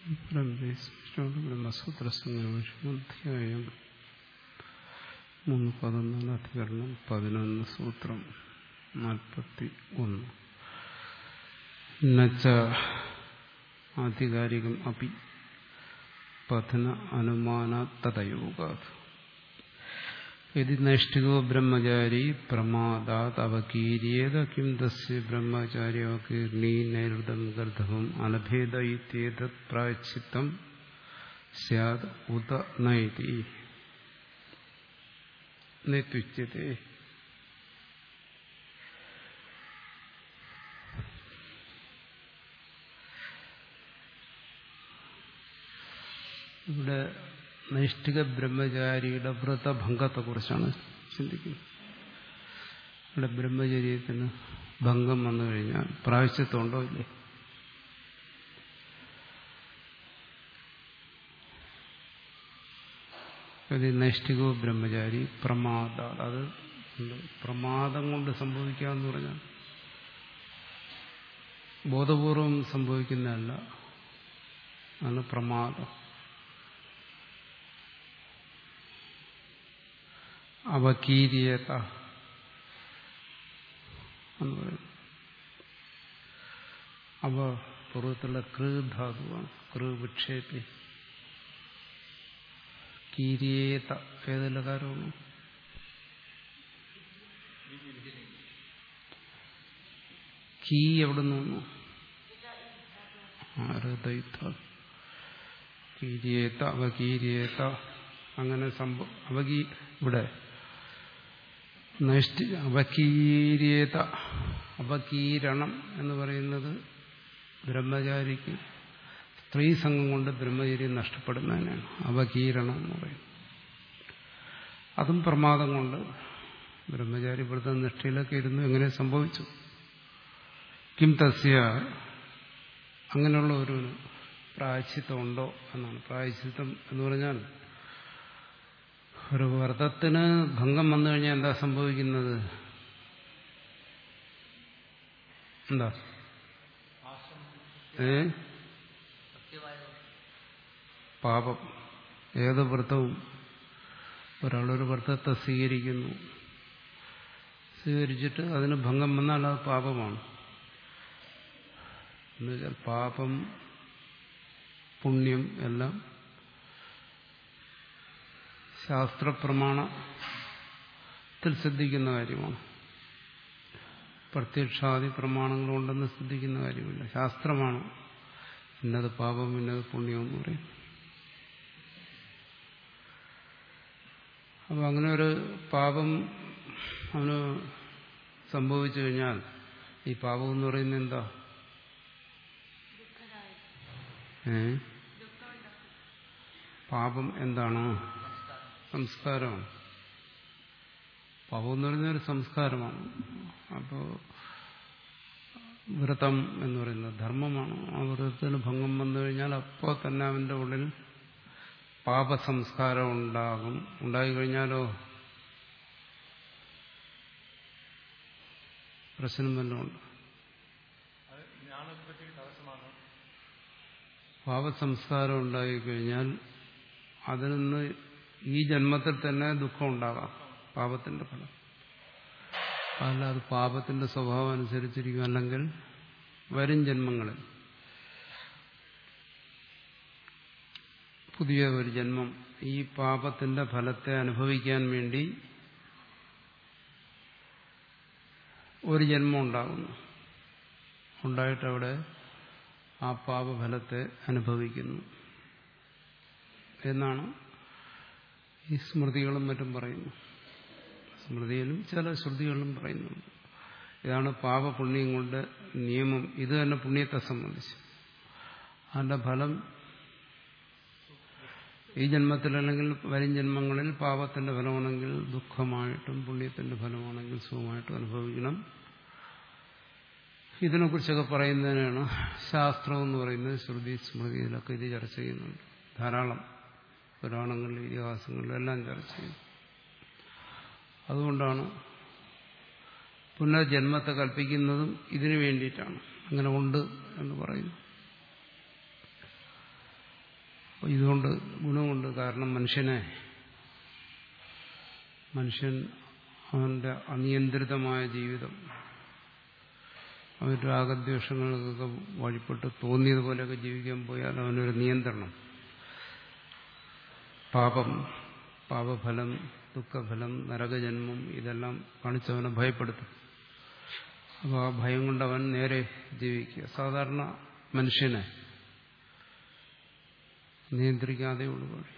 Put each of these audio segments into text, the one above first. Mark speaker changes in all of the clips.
Speaker 1: ബ്രഹ്മസൂത്രസംഗാധ്യായം മൂന്ന് പതിനാല് അധികരണം പതിനൊന്ന് സൂത്രം നാൽപ്പത്തി ഒന്ന് നച്ച ആധികാരികം അപ്പി പഥന അനുമാന തദയോഗാത് യദി നൈഷ്ഠികോ ബ്രഹ്മചാരി പ്രമാദാത് അവകീര്യേത കിം തസ്യ ബ്രഹ്മചാരി അവകീർണീ നൈരുതം ഗർദ്ധവം അനഭേദ ഇത്യേതത് പ്രായച്ചിത്തം സ്യാത് ഉത നൈതി നിത്യുച്യത്തെ ഇവിടെ നൈഷ്ഠിക ബ്രഹ്മചാരിയുടെ വ്രതഭംഗത്തെക്കുറിച്ചാണ് ചിന്തിക്കുന്നത് ഇവിടെ ബ്രഹ്മചര്യത്തിന് ഭംഗം വന്നു കഴിഞ്ഞാൽ പ്രാവശ്യത്വമുണ്ടോ ഇല്ലേ അത് നൈഷ്ഠികോ ബ്രഹ്മചാരി പ്രമാദ അത് പ്രമാദം കൊണ്ട് സംഭവിക്കാന്ന് പറഞ്ഞാൽ ബോധപൂർവം സംഭവിക്കുന്നതല്ല ആണ് പ്രമാദം അവകീര്യത എന്ന് പറയും അവ പൂർവ്വത്തിലുള്ള കൃ ധാതുവാണ് കൃ വിക്ഷേപി കീരിയേത ഏതല്ല കാര്യമാണ് കീ എവിടെ നിന്ന് കീരിയേത്ത അവകീരിയേത്ത അങ്ങനെ സംഭവം അവകീ ഇവിടെ നൈഷ്ഠി അവകീര്യേത അപകീരണം എന്ന് പറയുന്നത് ബ്രഹ്മചാരിക്ക് സ്ത്രീ സംഘം കൊണ്ട് ബ്രഹ്മചര്യം നഷ്ടപ്പെടുന്നതിനാണ് അവകീരണം എന്ന് പറയുന്നത് അതും പ്രമാദം കൊണ്ട് ബ്രഹ്മചാരി വ്രത നിഷ്ഠയിലൊക്കെ ഇരുന്നു എങ്ങനെ സംഭവിച്ചു കിം തസ്യ അങ്ങനെയുള്ള ഒരു പ്രായച്ചിത്തം ഉണ്ടോ എന്നാണ് പ്രായച്ചിത്തം എന്ന് പറഞ്ഞാൽ ഒരു വ്രതത്തിന് ഭംഗം വന്നു കഴിഞ്ഞാൽ എന്താ സംഭവിക്കുന്നത് എന്താ ഏ പാപം ഏത് വ്രതവും ഒരാളൊരു വ്രതത്തെ സ്വീകരിക്കുന്നു സ്വീകരിച്ചിട്ട് അതിന് ഭംഗം വന്നാൽ അത് പാപമാണ് എന്നുവെച്ചാൽ പാപം പുണ്യം എല്ലാം ശാസ്ത്രപ്രമാണത്തിൽ സിദ്ധിക്കുന്ന കാര്യമാണ് പ്രത്യക്ഷാദി പ്രമാണങ്ങൾ കൊണ്ടെന്ന് സിദ്ധിക്കുന്ന കാര്യമില്ല ശാസ്ത്രമാണ് ഇന്നത് പാപം ഇന്നത് പുണ്യം എന്ന് പറയും അപ്പം അങ്ങനെ ഒരു പാപം അവന് സംഭവിച്ചു കഴിഞ്ഞാൽ ഈ പാപം എന്ന് പറയുന്നത് എന്താ ഏ പാപം എന്താണോ സംസ്കാരമാണ് പാപം എന്ന് പറയുന്ന ഒരു സംസ്കാരമാണ് അപ്പോൾ വ്രതം എന്ന് പറയുന്നത് ധർമ്മമാണ് ആ വ്രതത്തിന് ഭംഗം വന്നു കഴിഞ്ഞാൽ അപ്പോൾ തന്നെ അവന്റെ ഉള്ളിൽ പാപസംസ്കാരം ഉണ്ടാകും ഉണ്ടായിക്കഴിഞ്ഞാലോ പ്രശ്നം വല്ലതുണ്ട് പാപസംസ്കാരം ഉണ്ടായിക്കഴിഞ്ഞാൽ അതിൽ നിന്ന് ഈ ജന്മത്തിൽ തന്നെ ദുഃഖം ഉണ്ടാകാം പാപത്തിന്റെ ഫലം അല്ല അത് പാപത്തിന്റെ സ്വഭാവം അനുസരിച്ചിരിക്കും അല്ലെങ്കിൽ വരും ജന്മങ്ങളിൽ പുതിയ ഒരു ജന്മം ഈ പാപത്തിന്റെ ഫലത്തെ അനുഭവിക്കാൻ വേണ്ടി ഒരു ജന്മം ഉണ്ടാകുന്നു ഉണ്ടായിട്ട് അവിടെ ആ പാപഫലത്തെ അനുഭവിക്കുന്നു എന്നാണ് ഈ സ്മൃതികളും മറ്റും പറയുന്നു സ്മൃതിയിലും ചില ശ്രുതികളിലും പറയുന്നുണ്ട് ഇതാണ് പാപപുണ്യം കൊണ്ട് നിയമം ഇത് തന്നെ പുണ്യത്തെ സംബന്ധിച്ച് അതിന്റെ ഫലം ഈ ജന്മത്തിലല്ലെങ്കിൽ വരും ജന്മങ്ങളിൽ പാപത്തിന്റെ ഫലമാണെങ്കിൽ ദുഃഖമായിട്ടും പുണ്യത്തിന്റെ ഫലമാണെങ്കിൽ സുഖമായിട്ടും അനുഭവിക്കണം ഇതിനെക്കുറിച്ചൊക്കെ പറയുന്നതിനാണ് ശാസ്ത്രം എന്ന് പറയുന്നത് ശ്രുതി സ്മൃതിയിലൊക്കെ ഇത് ചർച്ച ചെയ്യുന്നുണ്ട് ധാരാളം പുരാണങ്ങളിലും ഇതിഹാസങ്ങളിലും എല്ലാം ചർച്ച ചെയ്യും അതുകൊണ്ടാണ് പുനർജന്മത്തെ കൽപ്പിക്കുന്നതും ഇതിനു വേണ്ടിയിട്ടാണ് അങ്ങനെ ഉണ്ട് എന്ന് പറയുന്നു ഇതുകൊണ്ട് ഗുണമുണ്ട് കാരണം മനുഷ്യനെ മനുഷ്യൻ അവന്റെ അനിയന്ത്രിതമായ ജീവിതം അവരുടെ രാഗദ്വേഷങ്ങൾക്കൊക്കെ വഴിപ്പെട്ട് തോന്നിയതുപോലെയൊക്കെ ജീവിക്കാൻ പോയാൽ അവനൊരു നിയന്ത്രണം പാപം പാപഫലം ദുഃഖഫലം നരകജന്മം ഇതെല്ലാം കാണിച്ചവനെ ഭയപ്പെടുത്തും അപ്പോൾ ആ ഭയം കൊണ്ട് അവൻ നേരെ ജീവിക്കുക സാധാരണ മനുഷ്യനെ നിയന്ത്രിക്കാതെ ഉള്ളു വഴി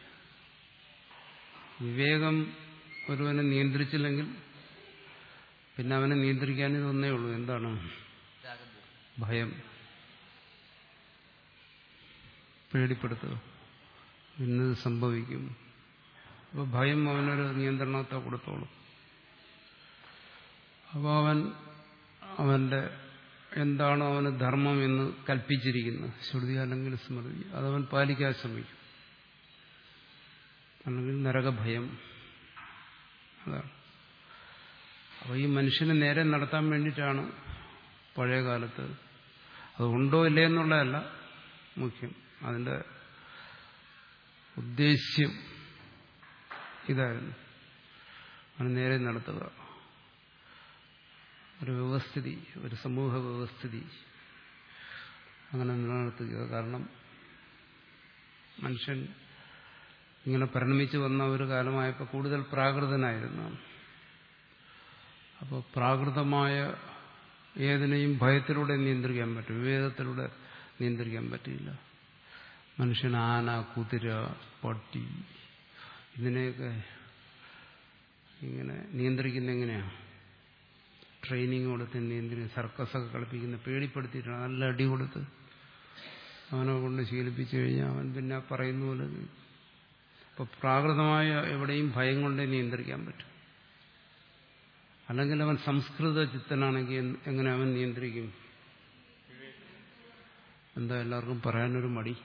Speaker 1: വിവേകം ഒരുവനെ നിയന്ത്രിച്ചില്ലെങ്കിൽ പിന്നെ അവനെ നിയന്ത്രിക്കാൻ ഇതൊന്നേ ഉള്ളൂ എന്താണ് ഭയം പേടിപ്പെടുത്തുക ഇന്നത് സംഭവിക്കും അപ്പോൾ ഭയം അവനൊരു നിയന്ത്രണത്തെ കൊടുത്തോളും അപ്പോൾ അവൻ അവന്റെ എന്താണോ അവന് ധർമ്മം എന്ന് കൽപ്പിച്ചിരിക്കുന്നത് ശ്രുതി അല്ലെങ്കിൽ സ്മൃതി അതവൻ പാലിക്കാൻ ശ്രമിക്കും അല്ലെങ്കിൽ നരകഭയം അതാണ് അപ്പോൾ ഈ മനുഷ്യനെ നേരെ നടത്താൻ വേണ്ടിയിട്ടാണ് പഴയ കാലത്ത് അത് ഉണ്ടോ ഇല്ലേ എന്നുള്ളതല്ല മുഖ്യം അതിൻ്റെ ഉദ്ദേശ്യം ഇതായിരുന്നു അവന് നേരെ നടത്തുക ഒരു വ്യവസ്ഥിതി ഒരു സമൂഹ വ്യവസ്ഥിതി അങ്ങനെ നിലനിർത്തുക കാരണം മനുഷ്യൻ ഇങ്ങനെ പരിണമിച്ചു വന്ന ഒരു കാലമായപ്പോൾ കൂടുതൽ പ്രാകൃതനായിരുന്നു അപ്പോൾ പ്രാകൃതമായ ഏതിനെയും ഭയത്തിലൂടെ നിയന്ത്രിക്കാൻ പറ്റും വിവേകത്തിലൂടെ നിയന്ത്രിക്കാൻ പറ്റില്ല മനുഷ്യൻ ആന കുതിര പട്ടി ഇതിനെയൊക്കെ ഇങ്ങനെ നിയന്ത്രിക്കുന്ന എങ്ങനെയാണ് ട്രെയിനിങ് കൊടുത്ത് നിയന്ത്രിക്കുന്ന സർക്കസൊക്കെ കളിപ്പിക്കുന്ന പേടിപ്പെടുത്തിയിട്ടാണ് നല്ല അടി കൊടുത്ത് അവനെ കൊണ്ട് ശീലിപ്പിച്ചു കഴിഞ്ഞാൽ അവൻ പിന്നെ പറയുന്ന പോലെ അപ്പോൾ പ്രാകൃതമായ എവിടെയും ഭയം കൊണ്ടേ നിയന്ത്രിക്കാൻ പറ്റും അല്ലെങ്കിൽ അവൻ സംസ്കൃത ചിത്തനാണെങ്കിൽ എങ്ങനെ അവൻ നിയന്ത്രിക്കും എന്താ എല്ലാവർക്കും പറയാനൊരു മടി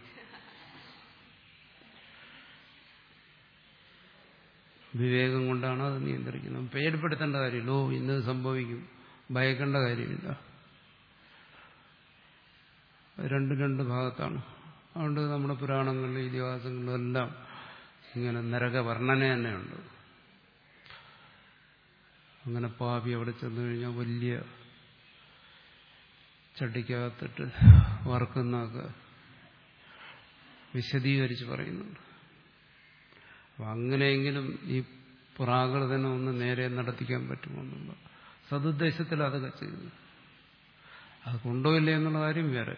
Speaker 1: വിവേകം കൊണ്ടാണ് അത് നിയന്ത്രിക്കുന്നത് പേടിപ്പെടുത്തേണ്ട കാര്യമില്ല ഓ ഇന്നത് സംഭവിക്കും ഭയക്കേണ്ട കാര്യമില്ല രണ്ട് രണ്ട് ഭാഗത്താണ് അതുകൊണ്ട് നമ്മുടെ പുരാണങ്ങളിലും ഇതിഹാസങ്ങളിലും എല്ലാം ഇങ്ങനെ നരകവർണ്ണന തന്നെയുണ്ട് അങ്ങനെ പാപി അവിടെ ചെന്നു കഴിഞ്ഞാൽ വലിയ ചട്ടിക്കകത്തിട്ട് വറുക്കുന്നതൊക്കെ വിശദീകരിച്ച് പറയുന്നുണ്ട് അപ്പം അങ്ങനെയെങ്കിലും ഈ പ്രാകൃതനെ ഒന്ന് നേരെ നടത്തിക്കാൻ പറ്റുമെന്നുള്ള സതുദ്ദേശത്തിൽ അതൊക്കെ ചെയ്യുന്നു അത് കൊണ്ടുപോയില്ലേ എന്നുള്ള കാര്യം വേറെ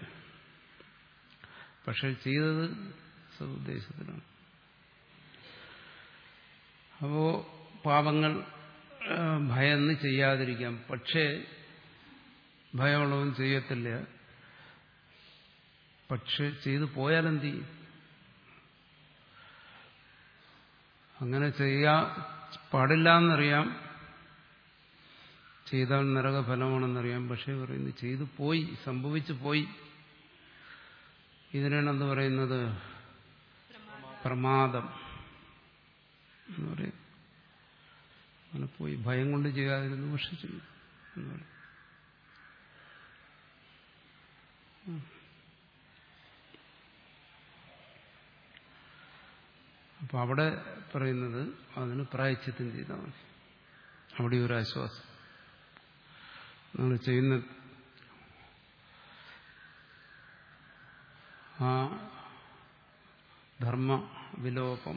Speaker 1: പക്ഷെ ചെയ്തത് സതുദ്ദേശത്തിലാണ് അപ്പോ പാപങ്ങൾ ഭയന്ന് ചെയ്യാതിരിക്കാം പക്ഷേ ഭയമുള്ളവൻ ചെയ്യത്തില്ല പക്ഷെ ചെയ്തു പോയാലെന്ത് ചെയ്യും അങ്ങനെ ചെയ്യാ പാടില്ല എന്നറിയാം ചെയ്താൽ നരകഫലമാണെന്നറിയാം പക്ഷെ പറയുന്നത് ചെയ്തു പോയി സംഭവിച്ചു പോയി ഇതിനാണ് എന്ത് പറയുന്നത് പ്രമാദം എന്ന് പറയും അങ്ങനെ പോയി ഭയം കൊണ്ട് ചെയ്യാതിരുന്നു പക്ഷെ ചെയ്യും എന്ന് പറയും അപ്പൊ അവിടെ പറയുന്നത് അതിന് പ്രായച്ചിത്തം ചെയ്താൽ മതി അവിടെ ഒരു ആശ്വാസം നമ്മൾ ചെയ്യുന്ന ആ ധർമ്മ വിലോപം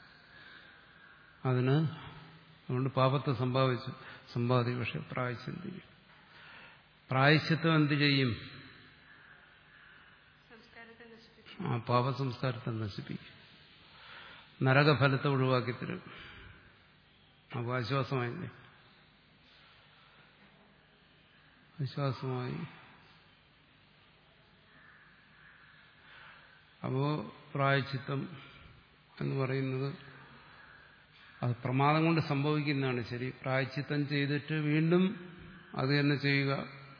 Speaker 1: അതിന് അതുകൊണ്ട് പാപത്തെ സംഭാവിച്ചു സമ്പാദിക്കും പക്ഷെ പ്രായശ്ചിത്തം ചെയ്യും പ്രായശ്ചിത്തം എന്ത് ചെയ്യും ആ പാപസംസ്കാരത്തെ നശിപ്പിക്കും നരകഫലത്തെ ഒഴിവാക്കി തരും അപ്പോൾ ആശ്വാസമായില്ലേ ആശ്വാസമായി അപ്പോ പ്രായച്ചിത്തം എന്ന് പറയുന്നത് അത് പ്രമാദം കൊണ്ട് സംഭവിക്കുന്നതാണ് ശരി പ്രായച്ചിത്തം ചെയ്തിട്ട് വീണ്ടും അത് തന്നെ ചെയ്യുക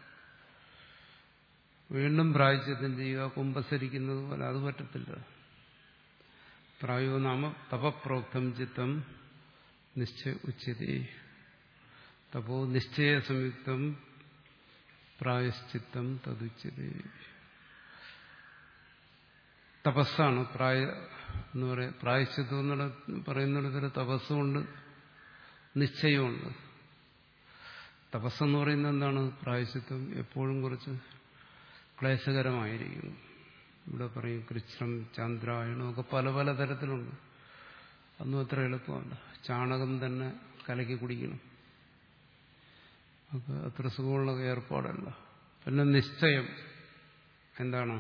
Speaker 1: വീണ്ടും പ്രായച്ചിത്തം ചെയ്യുക കുമ്പസരിക്കുന്നത് പോലെ അത് പറ്റത്തില്ല പ്രായോ നാമ തപപ്രോക്തം ചിത്തം നിശ്ചയ ഉച്ചതേ തപോ നിശ്ചയ സംയുക്തം പ്രായശ്ചിത്തം തതുച്ചതേ തപസ്സാണ് പ്രായ എന്ന് പറയാം പ്രായശ്ചിത്വം എന്നുള്ള പറയുന്നിടത്തൊരു തപസ്സുകൊണ്ട് നിശ്ചയമുണ്ട് തപസ്സെന്ന് പറയുന്നത് എന്താണ് പ്രായശ്ചിത്വം എപ്പോഴും കുറച്ച് ക്ലേശകരമായിരിക്കും ഇവിടെ പറയും കൃഷ്ണം ചന്ദ്രായണം ഒക്കെ പല പല തരത്തിലുണ്ട് അതൊന്നും അത്ര എളുപ്പമല്ല ചാണകം തന്നെ കലക്കി കുടിക്കണം ഒക്കെ അത്ര സുഖമുള്ള ഏർപ്പാടല്ല പിന്നെ നിശ്ചയം എന്താണ്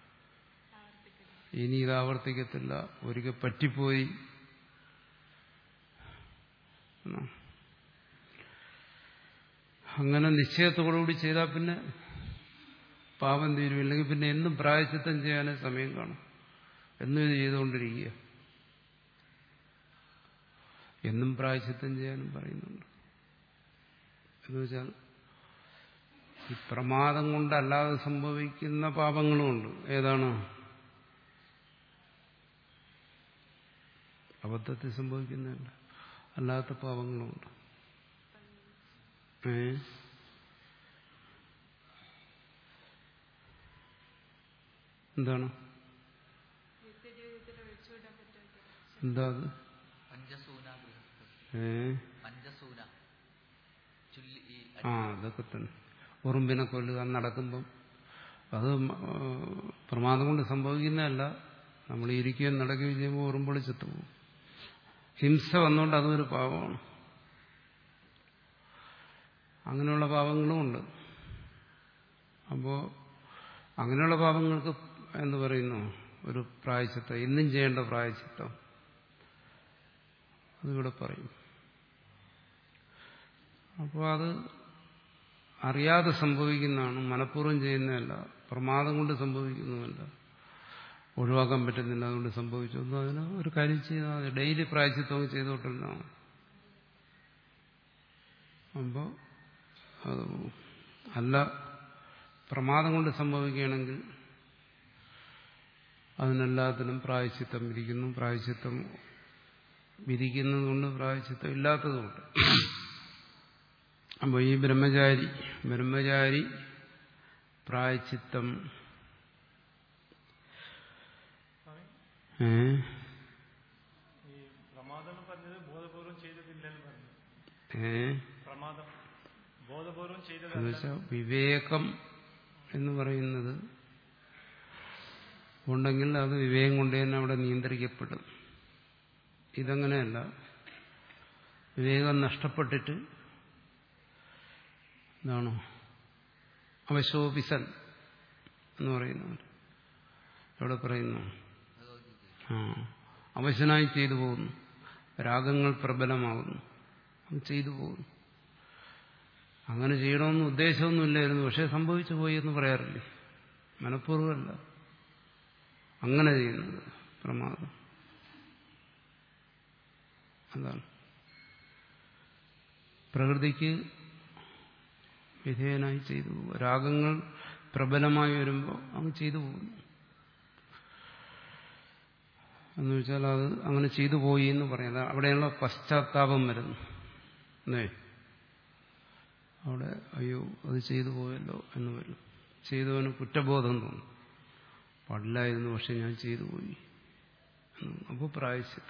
Speaker 1: ഇനി ഇത് ആവർത്തിക്കത്തില്ല ഒരിക്കൽ പറ്റിപ്പോയി അങ്ങനെ നിശ്ചയത്തോടുകൂടി ചെയ്താൽ പിന്നെ പാപം തീരും ഇല്ലെങ്കിൽ പിന്നെ എന്നും പ്രായച്ചിത്തം ചെയ്യാനേ സമയം കാണും എന്നും ഇത് ചെയ്തുകൊണ്ടിരിക്കുക എന്നും പ്രായച്ചിത്തം ചെയ്യാനും പറയുന്നുണ്ട് എന്ന് വെച്ചാൽ ഈ പ്രമാദം കൊണ്ടല്ലാതെ സംഭവിക്കുന്ന പാപങ്ങളുമുണ്ട് ഏതാണ് അബദ്ധത്തിൽ സംഭവിക്കുന്നില്ല അല്ലാത്ത പാപങ്ങളുമുണ്ട് ഏ എന്താണ് എന്താ അത്
Speaker 2: പഞ്ചസൂന
Speaker 1: ഏ
Speaker 2: പഞ്ചസൂന ചുല്ലി ഈ
Speaker 1: ആ അതൊക്കെ തന്നെ ഉറുമ്പിനെ കൊല്ലുക നടക്കുമ്പം അത് പ്രമാദം കൊണ്ട് സംഭവിക്കുന്നതല്ല നമ്മൾ ഇരിക്കുകയും നടക്കുകയും ചെയ്യുമ്പോൾ ഉറുമ്പൊളി ചത്തുപോകും ഹിംസ വന്നുകൊണ്ട് അതൊരു പാപമാണ് അങ്ങനെയുള്ള പാപങ്ങളും ഉണ്ട് അപ്പോൾ അങ്ങനെയുള്ള പാപങ്ങൾക്ക് എന്ന് പറയുന്നു ഒരു പ്രായച്ചിത്തം ഇന്നും ചെയ്യേണ്ട പ്രായച്ചിത്തം അതിവിടെ പറയും അപ്പോൾ അത് അറിയാതെ സംഭവിക്കുന്നതാണ് മനഃപൂർവ്വം ചെയ്യുന്നതല്ല പ്രമാദം കൊണ്ട് സംഭവിക്കുന്നതല്ല ഒഴിവാക്കാൻ പറ്റുന്നില്ല അതുകൊണ്ട് സംഭവിച്ചു ഒന്നും അതിന് ഒരു കാര്യം ചെയ്താൽ മതി ഡെയിലി പ്രായച്ചിത്വം ചെയ്തോട്ടിരുന്നാണ് അപ്പോൾ അത് അല്ല പ്രമാദം കൊണ്ട് സംഭവിക്കുകയാണെങ്കിൽ അതിനെല്ലാത്തിനും പ്രായച്ചിത്തം വിധിക്കുന്നു പ്രായച്ചിത്തം വിധിക്കുന്നതുകൊണ്ട് പ്രായച്ചിത്തം ഇല്ലാത്തതുകൊണ്ട് അപ്പോൾ ഈ ബ്രഹ്മചാരി ബ്രഹ്മചാരി പ്രായച്ചിത്തം ഏ
Speaker 3: ഈ പ്രമാദം എന്ന് പറഞ്ഞത് ബോധപൂർവം ചെയ്തതില്ലെന്ന് പറഞ്ഞു
Speaker 1: ഏ
Speaker 3: പ്രമാദം ബോധപൂർവം
Speaker 1: എന്ന്
Speaker 3: ചെയ്തതല്ല
Speaker 1: വെച്ചാൽ വിവേകം എന്ന് പറയുന്നത് ഉണ്ടെങ്കിൽ അത് വിവേകം കൊണ്ട് തന്നെ അവിടെ നിയന്ത്രിക്കപ്പെടും ഇതങ്ങനെയല്ല വിവേകം നഷ്ടപ്പെട്ടിട്ട് എന്താണോ അവശോപിസൻ എന്ന് പറയുന്നവർ എവിടെ പറയുന്നു ആ അവശനായി ചെയ്തു പോകുന്നു രാഗങ്ങൾ പ്രബലമാകുന്നു അത് ചെയ്തു പോകുന്നു അങ്ങനെ ചെയ്യണമെന്ന് ഉദ്ദേശമൊന്നുമില്ലായിരുന്നു പക്ഷെ സംഭവിച്ചു പോയി എന്ന് പറയാറില്ലേ മനഃപൂർവ്വമല്ല അങ്ങനെ ചെയ്യുന്നത് പ്രമാദം അതാണ് പ്രകൃതിക്ക് വിധേയനായി ചെയ്തു പോകുക രാഗങ്ങൾ പ്രബലമായി വരുമ്പോൾ അങ്ങ് ചെയ്തു പോകുന്നു എന്ന് വെച്ചാൽ അത് അങ്ങനെ ചെയ്തു പോയി എന്ന് പറയാം അവിടെയുള്ള പശ്ചാത്താപം വരുന്നു അല്ലേ അവിടെ അയ്യോ അത് ചെയ്തു പോയല്ലോ എന്ന് വരും ചെയ്തവന് കുറ്റബോധം തോന്നും പാടില്ലായിരുന്നു പക്ഷെ ഞാൻ ചെയ്തു പോയി അപ്പോൾ പ്രായശ്ചിത്തം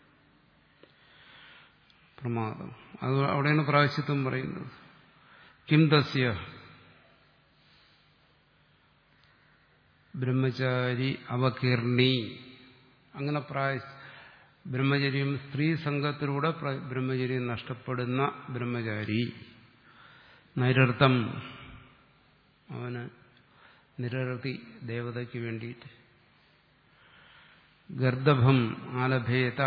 Speaker 1: പ്രമാദം അത് അവിടെയാണ് പ്രായശ്ചിത്തം പറയുന്നത് കിം തസ്യ ബ്രഹ്മചാരി അവകീർണി അങ്ങനെ പ്രായ ബ്രഹ്മചര്യം സ്ത്രീ സംഘത്തിലൂടെ പ്ര- ബ്രഹ്മചര്യം നഷ്ടപ്പെടുന്ന ബ്രഹ്മചാരി നൈരർത്ഥം അവന് നിരർത്തി ദേവതയ്ക്ക് വേണ്ടിയിട്ട് ഗർദഭം ആലഭേത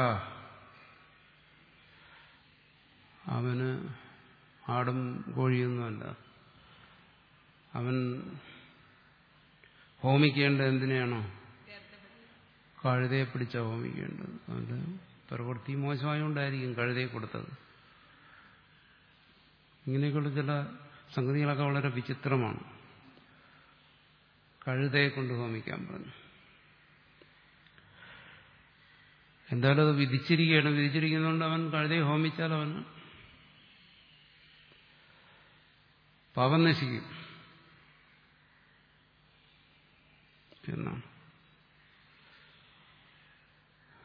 Speaker 1: അവന് ആടും കോഴിയൊന്നുമല്ല അവൻ ഹോമിക്കേണ്ടത് എന്തിനെയാണോ കഴുതയെ പിടിച്ച ഹോമിക്കേണ്ടത് അവന്റെ പ്രവൃത്തി മോശമായോണ്ടായിരിക്കും കഴുതയെ കൊടുത്തത് ഇങ്ങനെയൊക്കെയുള്ള ചില സംഗതികളൊക്കെ വളരെ വിചിത്രമാണ് കഴുതയെ കൊണ്ട് ഹോമിക്കാൻ പറഞ്ഞു എന്തായാലും അത് വിധിച്ചിരിക്കുകയാണ് വിധിച്ചിരിക്കുന്നതുകൊണ്ട് അവൻ കഴുതയെ ഹോമിച്ചാൽ അവന് പാപം നശിക്കും എന്നാണ്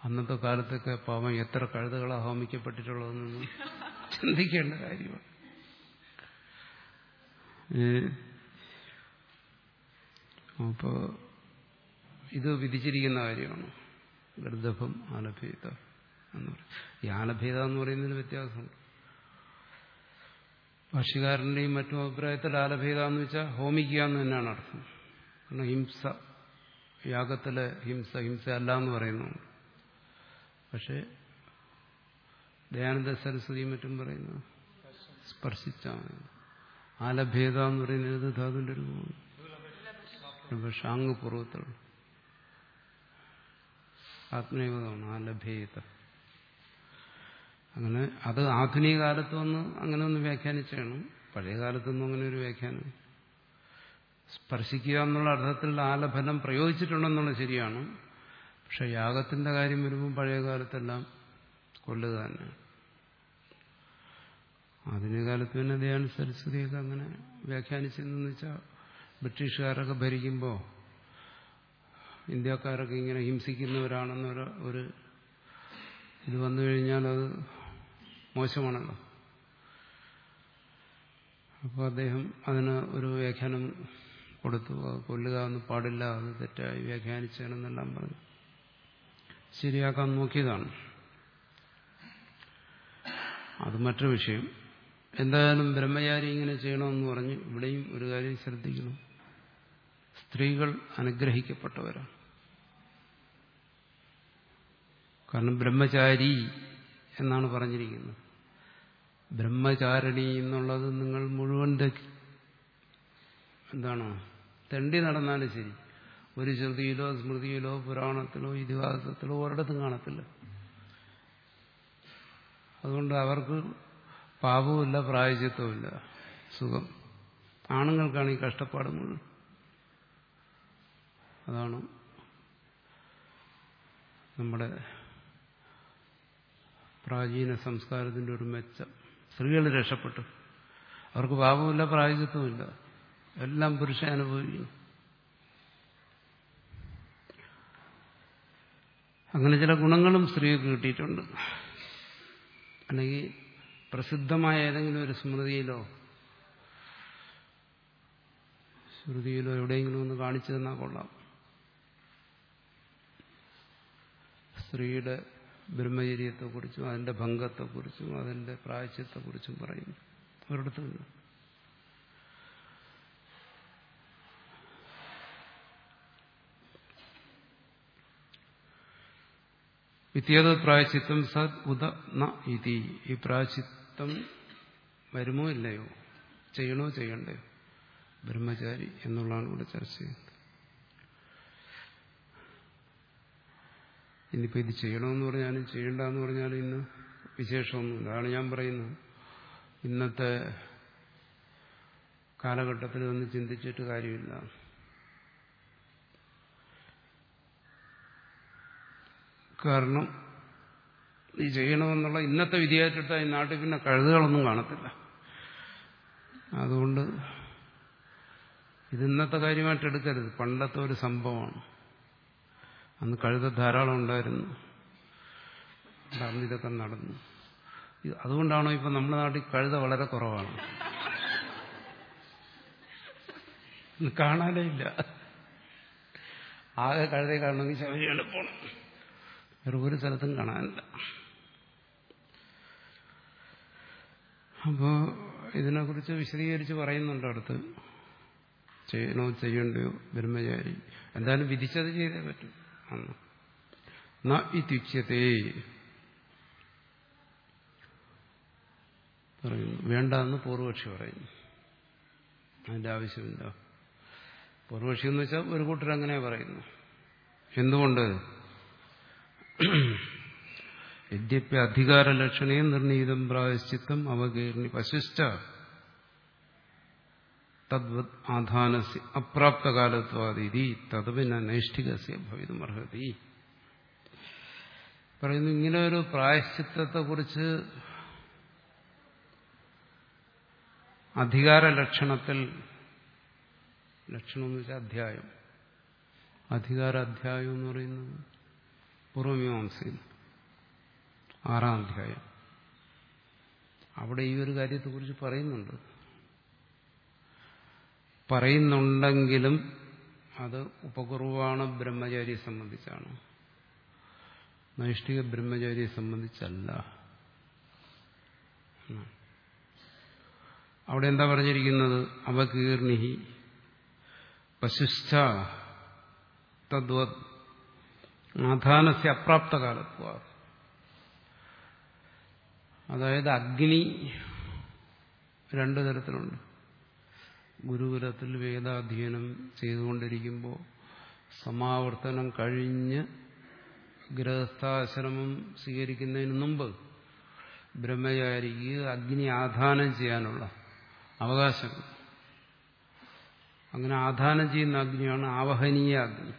Speaker 1: അന്നത്തെ കാലത്തൊക്കെ പാവം എത്ര കഴുതകളാണ് ഹോമിക്കപ്പെട്ടിട്ടുള്ളതെന്നൊന്നും ചിന്തിക്കേണ്ട കാര്യമാണ് അപ്പോൾ ഇത് വിധിച്ചിരിക്കുന്ന കാര്യമാണ് ഗർദഭം ആലഭേദ എന്ന് പറയും ഈ ആലഭേദ എന്ന് പറയുന്നതിന് വ്യത്യാസമുണ്ട് ഭാഷ്യകാരന്റെയും മറ്റും അഭിപ്രായത്തിൽ ആലഭേദ എന്ന് വെച്ചാൽ ഹോമിക്കുക എന്ന് തന്നെയാണ് അർത്ഥം കാരണം ഹിംസ യാഗത്തിലെ ഹിംസ ഹിംസ അല്ല എന്ന് പറയുന്നുണ്ട് പക്ഷേ ദയാനന്ദ സരസ്വതിയും മറ്റും പറയുന്നു സ്പർശിച്ചാൽ മതി ആലഭേദ എന്ന് പറയുന്നത് ധാതുവിന്റെ രൂപമാണ് പക്ഷെ അങ്ങ് പൂർവ്വത്തുള്ളൂ ആത്മീയതാണ് ആലഭേദ അങ്ങനെ അത് ആധുനിക കാലത്തൊന്ന് അങ്ങനെ ഒന്ന് വ്യാഖ്യാനിച്ചാണ് പഴയ കാലത്തൊന്നും അങ്ങനെ ഒരു വ്യാഖ്യാനം സ്പർശിക്കുക എന്നുള്ള അർത്ഥത്തിൽ ആലഫലം പ്രയോഗിച്ചിട്ടുണ്ടെന്നുള്ളത് ശരിയാണ് പക്ഷെ യാഗത്തിന്റെ കാര്യം വരുമ്പോൾ പഴയ കാലത്തെല്ലാം കൊല്ലുക തന്നെ ആധുനിക കാലത്ത് പിന്നെ ദയാൻ സരസ്വതിയൊക്കെ അങ്ങനെ വ്യാഖ്യാനിച്ചെന്ന് വെച്ചാൽ ബ്രിട്ടീഷുകാരൊക്കെ ഭരിക്കുമ്പോൾ ഇന്ത്യക്കാരൊക്കെ ഇങ്ങനെ ഹിംസിക്കുന്നവരാണെന്നൊരു ഒരു ഇത് വന്നു കഴിഞ്ഞാൽ അത് മോശമാണല്ലോ അപ്പോൾ അദ്ദേഹം അതിന് ഒരു വ്യാഖ്യാനം കൊടുത്തു അത് കൊല്ലുക എന്ന് പാടില്ല അത് തെറ്റായി വ്യാഖ്യാനിച്ചാണെന്നെല്ലാം പറഞ്ഞു ശരിയാക്കാൻ നോക്കിയതാണ് അത് മറ്റൊരു വിഷയം എന്തായാലും ബ്രഹ്മചാരി ഇങ്ങനെ ചെയ്യണമെന്ന് പറഞ്ഞ് ഇവിടെയും ഒരു കാര്യം ശ്രദ്ധിക്കണം സ്ത്രീകൾ അനുഗ്രഹിക്കപ്പെട്ടവരാണ് കാരണം ബ്രഹ്മചാരി എന്നാണ് പറഞ്ഞിരിക്കുന്നത് ബ്രഹ്മചാരിണി എന്നുള്ളത് നിങ്ങൾ മുഴുവൻ എന്താണ് തെണ്ടി നടന്നാലും ശരി ഒരു ശ്രുതിയിലോ സ്മൃതിയിലോ പുരാണത്തിലോ ഇതിഹാസത്തിലോ ഒരിടത്തും കാണത്തില്ല അതുകൊണ്ട് അവർക്ക് പാപവുമില്ല പ്രായചിത്വമില്ല സുഖം ആണുങ്ങൾക്കാണ് ഈ കഷ്ടപ്പാട് മുഴുവൻ അതാണ് നമ്മുടെ പ്രാചീന സംസ്കാരത്തിന്റെ ഒരു മെച്ചം സ്ത്രീകൾ രക്ഷപ്പെട്ടു അവർക്ക് പാപമില്ല പ്രായചിത്വമില്ല എല്ലാം പുരുഷ അനുഭവിക്കുന്നു അങ്ങനെ ചില ഗുണങ്ങളും സ്ത്രീക്ക് കിട്ടിയിട്ടുണ്ട് അല്ലെങ്കിൽ പ്രസിദ്ധമായ ഏതെങ്കിലും ഒരു സ്മൃതിയിലോ ശ്രുതിയിലോ എവിടെയെങ്കിലും ഒന്ന് കാണിച്ചു തന്നാൽ കൊള്ളാം സ്ത്രീയുടെ ബ്രഹ്മചര്യത്തെക്കുറിച്ചും അതിന്റെ ഭംഗത്തെക്കുറിച്ചും അതിന്റെ പ്രായശ്യത്തെക്കുറിച്ചും പറയുന്നു ഒരിടത്തുമില്ല വിത്യേത പ്രായശ്ചിത്തം സത് ഉദ ന ഇതി ഈ പ്രായശ്ചിത്തം വരുമോ ഇല്ലയോ ചെയ്യണോ ചെയ്യണ്ടയോ ബ്രഹ്മചാരി എന്നുള്ളതാണ് ഇവിടെ ചർച്ച ചെയ്യുന്നത് ഇനിയിപ്പോൾ ഇത് ചെയ്യണമെന്ന് പറഞ്ഞാലും ചെയ്യണ്ടെന്ന് പറഞ്ഞാലും ഇന്ന് വിശേഷമൊന്നുമില്ല അതാണ് ഞാൻ പറയുന്നത് ഇന്നത്തെ കാലഘട്ടത്തിൽ ഒന്ന് ചിന്തിച്ചിട്ട് കാര്യമില്ല കാരണം ഈ ചെയ്യണമെന്നുള്ള ഇന്നത്തെ വിധിയായിട്ടിട്ട് ഈ നാട്ടിൽ പിന്നെ കഴുതുകളൊന്നും കാണത്തില്ല അതുകൊണ്ട് ഇത് ഇന്നത്തെ കാര്യമായിട്ട് എടുക്കരുത് പണ്ടത്തെ ഒരു സംഭവമാണ് അന്ന് കഴുത ധാരാളം ഉണ്ടായിരുന്നു അന്ന് ഇതൊക്കെ നടന്നു അതുകൊണ്ടാണോ ഇപ്പൊ നമ്മുടെ നാട്ടിൽ കഴുത വളരെ കുറവാണ് കാണാനേ ഇല്ല ആകെ കഴുതയെ കാണണമെങ്കിൽ ശബരിമല പോകണം വേറെ ഒരു സ്ഥലത്തും കാണാനില്ല അപ്പോ ഇതിനെക്കുറിച്ച് വിശദീകരിച്ച് പറയുന്നുണ്ട് അടുത്ത് ചെയ്യണോ ചെയ്യണ്ടയോ ബ്രഹ്മചാരി എന്തായാലും വിധിച്ചത് ചെയ്തേ പറ്റും അന്ന് ന ഇത്യുച്യത്തെ പറയുന്നു വേണ്ട എന്ന് പൂർവപക്ഷി പറയുന്നു അതിന്റെ ആവശ്യമില്ല പൂർവപക്ഷി എന്ന് വെച്ചാൽ ഒരു കൂട്ടർ അങ്ങനെ പറയുന്നു എന്തുകൊണ്ട് യദ്യപ്യ അധികാരലക്ഷണേ നിർണീതം പ്രായശ്ചിത്തം അവകീർണി പശുശ്ച തദ്വത് ആധാനസ്യ അപ്രാപ്തകാലത്വാദിതി തത് പിന്നെ നൈഷ്ഠികസ്യ ഭവിതമർഹതി പറയുന്നു ഇങ്ങനെ ഒരു പ്രായശ്ചിത്തത്തെക്കുറിച്ച് അധികാര ലക്ഷണത്തിൽ ലക്ഷണം എന്ന് വെച്ചാൽ അധ്യായം അധികാര അധ്യായം എന്ന് പറയുന്നത് പൂർവമീമാംസയിൽ ആറാം അധ്യായം അവിടെ ഈ ഒരു കാര്യത്തെക്കുറിച്ച് പറയുന്നുണ്ട് പറയുന്നുണ്ടെങ്കിലും അത് ഉപകുറുവാണ് ബ്രഹ്മചാരിയെ സംബന്ധിച്ചാണ് നൈഷ്ഠിക ബ്രഹ്മചാരിയെ സംബന്ധിച്ചല്ല അവിടെ എന്താ പറഞ്ഞിരിക്കുന്നത് അവകീർണിഹി പശുശ്ച തദ്വത് ആധാനസ്യ അപ്രാപ്ത കാലത്വ അതായത് അഗ്നി രണ്ടു തരത്തിലുണ്ട് ഗുരുകുലത്തിൽ വേദാധ്യയനം ചെയ്തുകൊണ്ടിരിക്കുമ്പോൾ സമാവർത്തനം കഴിഞ്ഞ് ഗൃഹസ്ഥാശ്രമം സ്വീകരിക്കുന്നതിന് മുമ്പ് ബ്രഹ്മചാരിക്ക് അഗ്നി ആധാനം ചെയ്യാനുള്ള അവകാശം അങ്ങനെ ആധാനം ചെയ്യുന്ന അഗ്നിയാണ് ആവഹനീയ അഗ്നി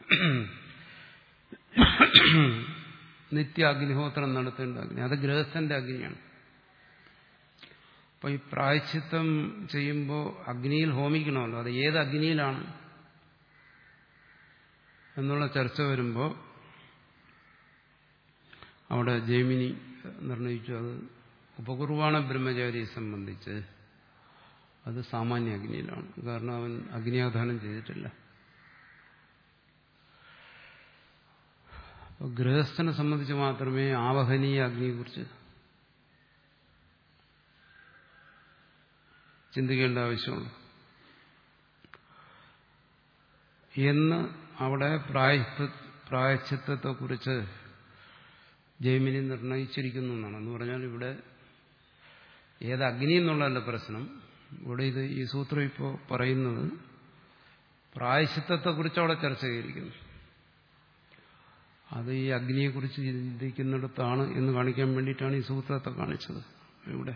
Speaker 1: നിത്യ അഗ്നിഹോത്രം നടത്തേണ്ട അഗ്നി അത് ഗൃഹസ്ഥന്റെ അഗ്നിയാണ് അപ്പൊ ഈ പ്രായച്ചിത്തം ചെയ്യുമ്പോൾ അഗ്നിയിൽ ഹോമിക്കണമല്ലോ അത് ഏത് അഗ്നിയിലാണ് എന്നുള്ള ചർച്ച വരുമ്പോൾ അവിടെ ജൈമിനി നിർണയിച്ചു അത് ഉപകുർവാണ ബ്രഹ്മചാരിയെ സംബന്ധിച്ച് അത് സാമാന്യ അഗ്നിയിലാണ് കാരണം അവൻ അഗ്നിയാധാനം ചെയ്തിട്ടില്ല ഗൃഹസ്ഥനെ സംബന്ധിച്ച് മാത്രമേ ആവഹനീയ അഗ്നിയെക്കുറിച്ച് ചിന്തിക്കേണ്ട ആവശ്യമുള്ളൂ എന്ന് അവിടെ പ്രായശ്ച പ്രായശ്ചിത്വത്തെക്കുറിച്ച് ജൈമിനി നിർണയിച്ചിരിക്കുന്നു എന്നാണ് എന്ന് പറഞ്ഞാൽ ഇവിടെ ഏത് അഗ്നി എന്നുള്ളതല്ല പ്രശ്നം ഇവിടെ ഇത് ഈ സൂത്രം ഇപ്പോൾ പറയുന്നത് പ്രായശ്ചിത്വത്തെക്കുറിച്ച് അവിടെ ചർച്ച ചെയ്തിരിക്കുന്നു അത് ഈ അഗ്നിയെക്കുറിച്ച് ചിന്തിക്കുന്നിടത്താണ് എന്ന് കാണിക്കാൻ വേണ്ടിയിട്ടാണ് ഈ സൂത്രത്തെ കാണിച്ചത് ഇവിടെ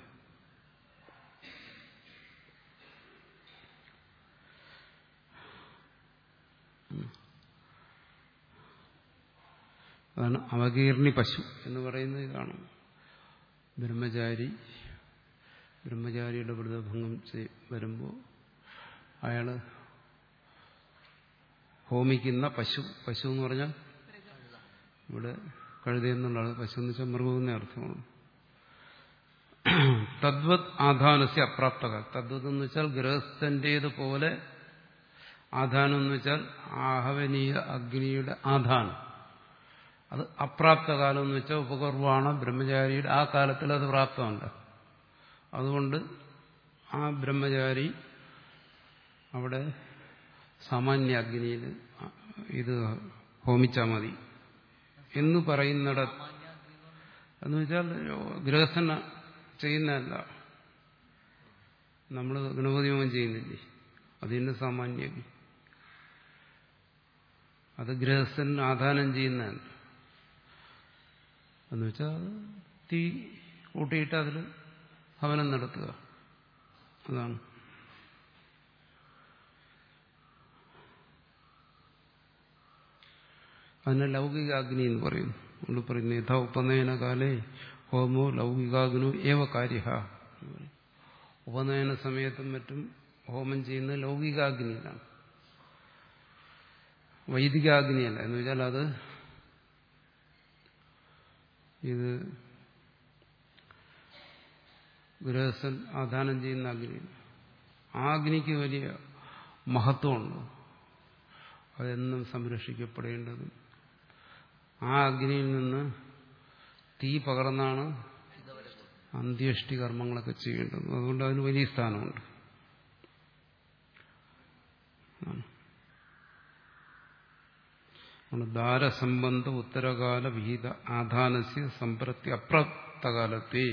Speaker 1: അതാണ് അവകീർണി പശു എന്ന് പറയുന്നത് ഇതാണ് ബ്രഹ്മചാരി ബ്രഹ്മചാരിയുടെ വ്രതഭംഗം വരുമ്പോൾ അയാള് ഹോമിക്കുന്ന പശു പശു എന്ന് പറഞ്ഞാൽ ഇവിടെ കഴുതയെന്നുള്ളത് പശു എന്ന് വെച്ചാൽ മൃഗമെന്ന അർത്ഥമാണ് തദ്വത് ആധാനസ്യ അപ്രാപ്തക തദ്വത് എന്ന് വെച്ചാൽ ഗൃഹസ്ഥന്റേതുപോലെ ആധാനം എന്ന് വെച്ചാൽ ആഹവനീയ അഗ്നിയുടെ ആധാനം അത് അപ്രാപ്തകാലം എന്ന് വെച്ചാൽ ഉപകർവാണ് ബ്രഹ്മചാരിയുടെ ആ കാലത്തിൽ അത് പ്രാപ്തമല്ല അതുകൊണ്ട് ആ ബ്രഹ്മചാരി അവിടെ സാമാന്യ അഗ്നിയിൽ ഇത് ഹോമിച്ചാൽ മതി എന്ന് പറയുന്നിട എന്ന് വെച്ചാൽ ഗൃഹസ്ഥന ചെയ്യുന്നതല്ല നമ്മൾ ഗണപതി ഹോമം ചെയ്യുന്നില്ലേ അതിന്റെ സാമാന്യ അഗ്നി അത് ഗൃഹസ്ഥൻ ആധാനം ചെയ്യുന്നതല്ല എന്ന് വെച്ചാൽ തീ കൂട്ടിയിട്ട് അതിൽ ഹവനം നടത്തുക അതാണ് അതിനെ ലൗകികാഗ്നി എന്ന് പറയുന്നു നമ്മൾ പറയുന്നു യഥാ ഉപനയന കാലേ ഹോമോ ലൗകികാഗ്നു ഏവ കാര്യ ഉപനയന സമയത്തും മറ്റും ഹോമം ചെയ്യുന്നത് ലൗകികാഗ്നിയിലാണ് വൈദികാഗ്നിയല്ല എന്ന് വെച്ചാൽ അത് ഇത് ഗൃഹസ്ഥൻ ആധാനം ചെയ്യുന്ന അഗ്നി ആ അഗ്നിക്ക് വലിയ മഹത്വമുണ്ട് അതെന്നും സംരക്ഷിക്കപ്പെടേണ്ടതും ആ അഗ്നിയിൽ നിന്ന് തീ പകർന്നാണ് അന്ത്യേഷ്ടി കർമ്മങ്ങളൊക്കെ ചെയ്യേണ്ടത് അതുകൊണ്ട് അതിന് വലിയ സ്ഥാനമുണ്ട് ദാരസംബന്ധ ഉത്തരകാല വിഹിത ആധാനസ്യ സമ്പ്രത്തി അപ്രാപ്തകാലത്തെ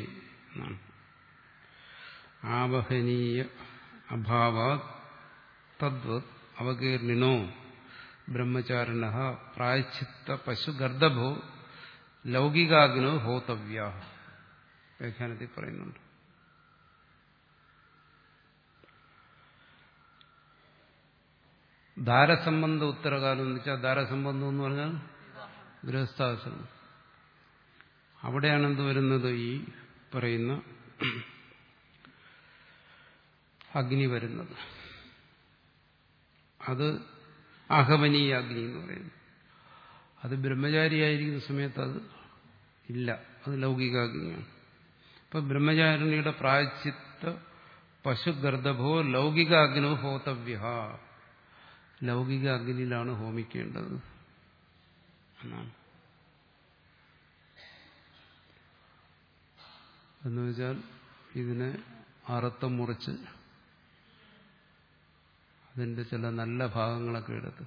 Speaker 1: ആവഹനീയ അഭാവാ തദ്വത് അവകീർണിനോ ബ്രഹ്മചാരിണ പ്രായച്ചിത്ത പശുഗർദഭോ ലൗകികാഗ്നോ ഹോതവ്യ വ്യാഖ്യാനത്തിൽ പറയുന്നുണ്ട് ധാരസംബന്ധ ഉത്തരകാലം എന്ന് വെച്ചാൽ ധാരസംബന്ധം എന്ന് പറഞ്ഞാൽ ഗൃഹസ്ഥാശ്രമം അവിടെയാണ് എന്ത് വരുന്നത് ഈ പറയുന്ന അഗ്നി വരുന്നത് അത് അഹവനീയ അഗ്നി എന്ന് പറയുന്നു അത് ബ്രഹ്മചാരിയായിരിക്കുന്ന സമയത്ത് അത് ഇല്ല അത് ലൗകികാഗ്നിയാണ് ഇപ്പൊ ബ്രഹ്മചാരിണിയുടെ പ്രായച്ചിത്ത പശുഗർദഭോ ലൗകിക അഗ്നോ ഹോതവ്യ ലൗകിക അഗ്നിയിലാണ് ഹോമിക്കേണ്ടത് എന്നാണ് എന്ന് വെച്ചാൽ ഇതിനെ അറുത്തം മുറിച്ച് അതിന്റെ ചില നല്ല ഭാഗങ്ങളൊക്കെ എടുത്ത്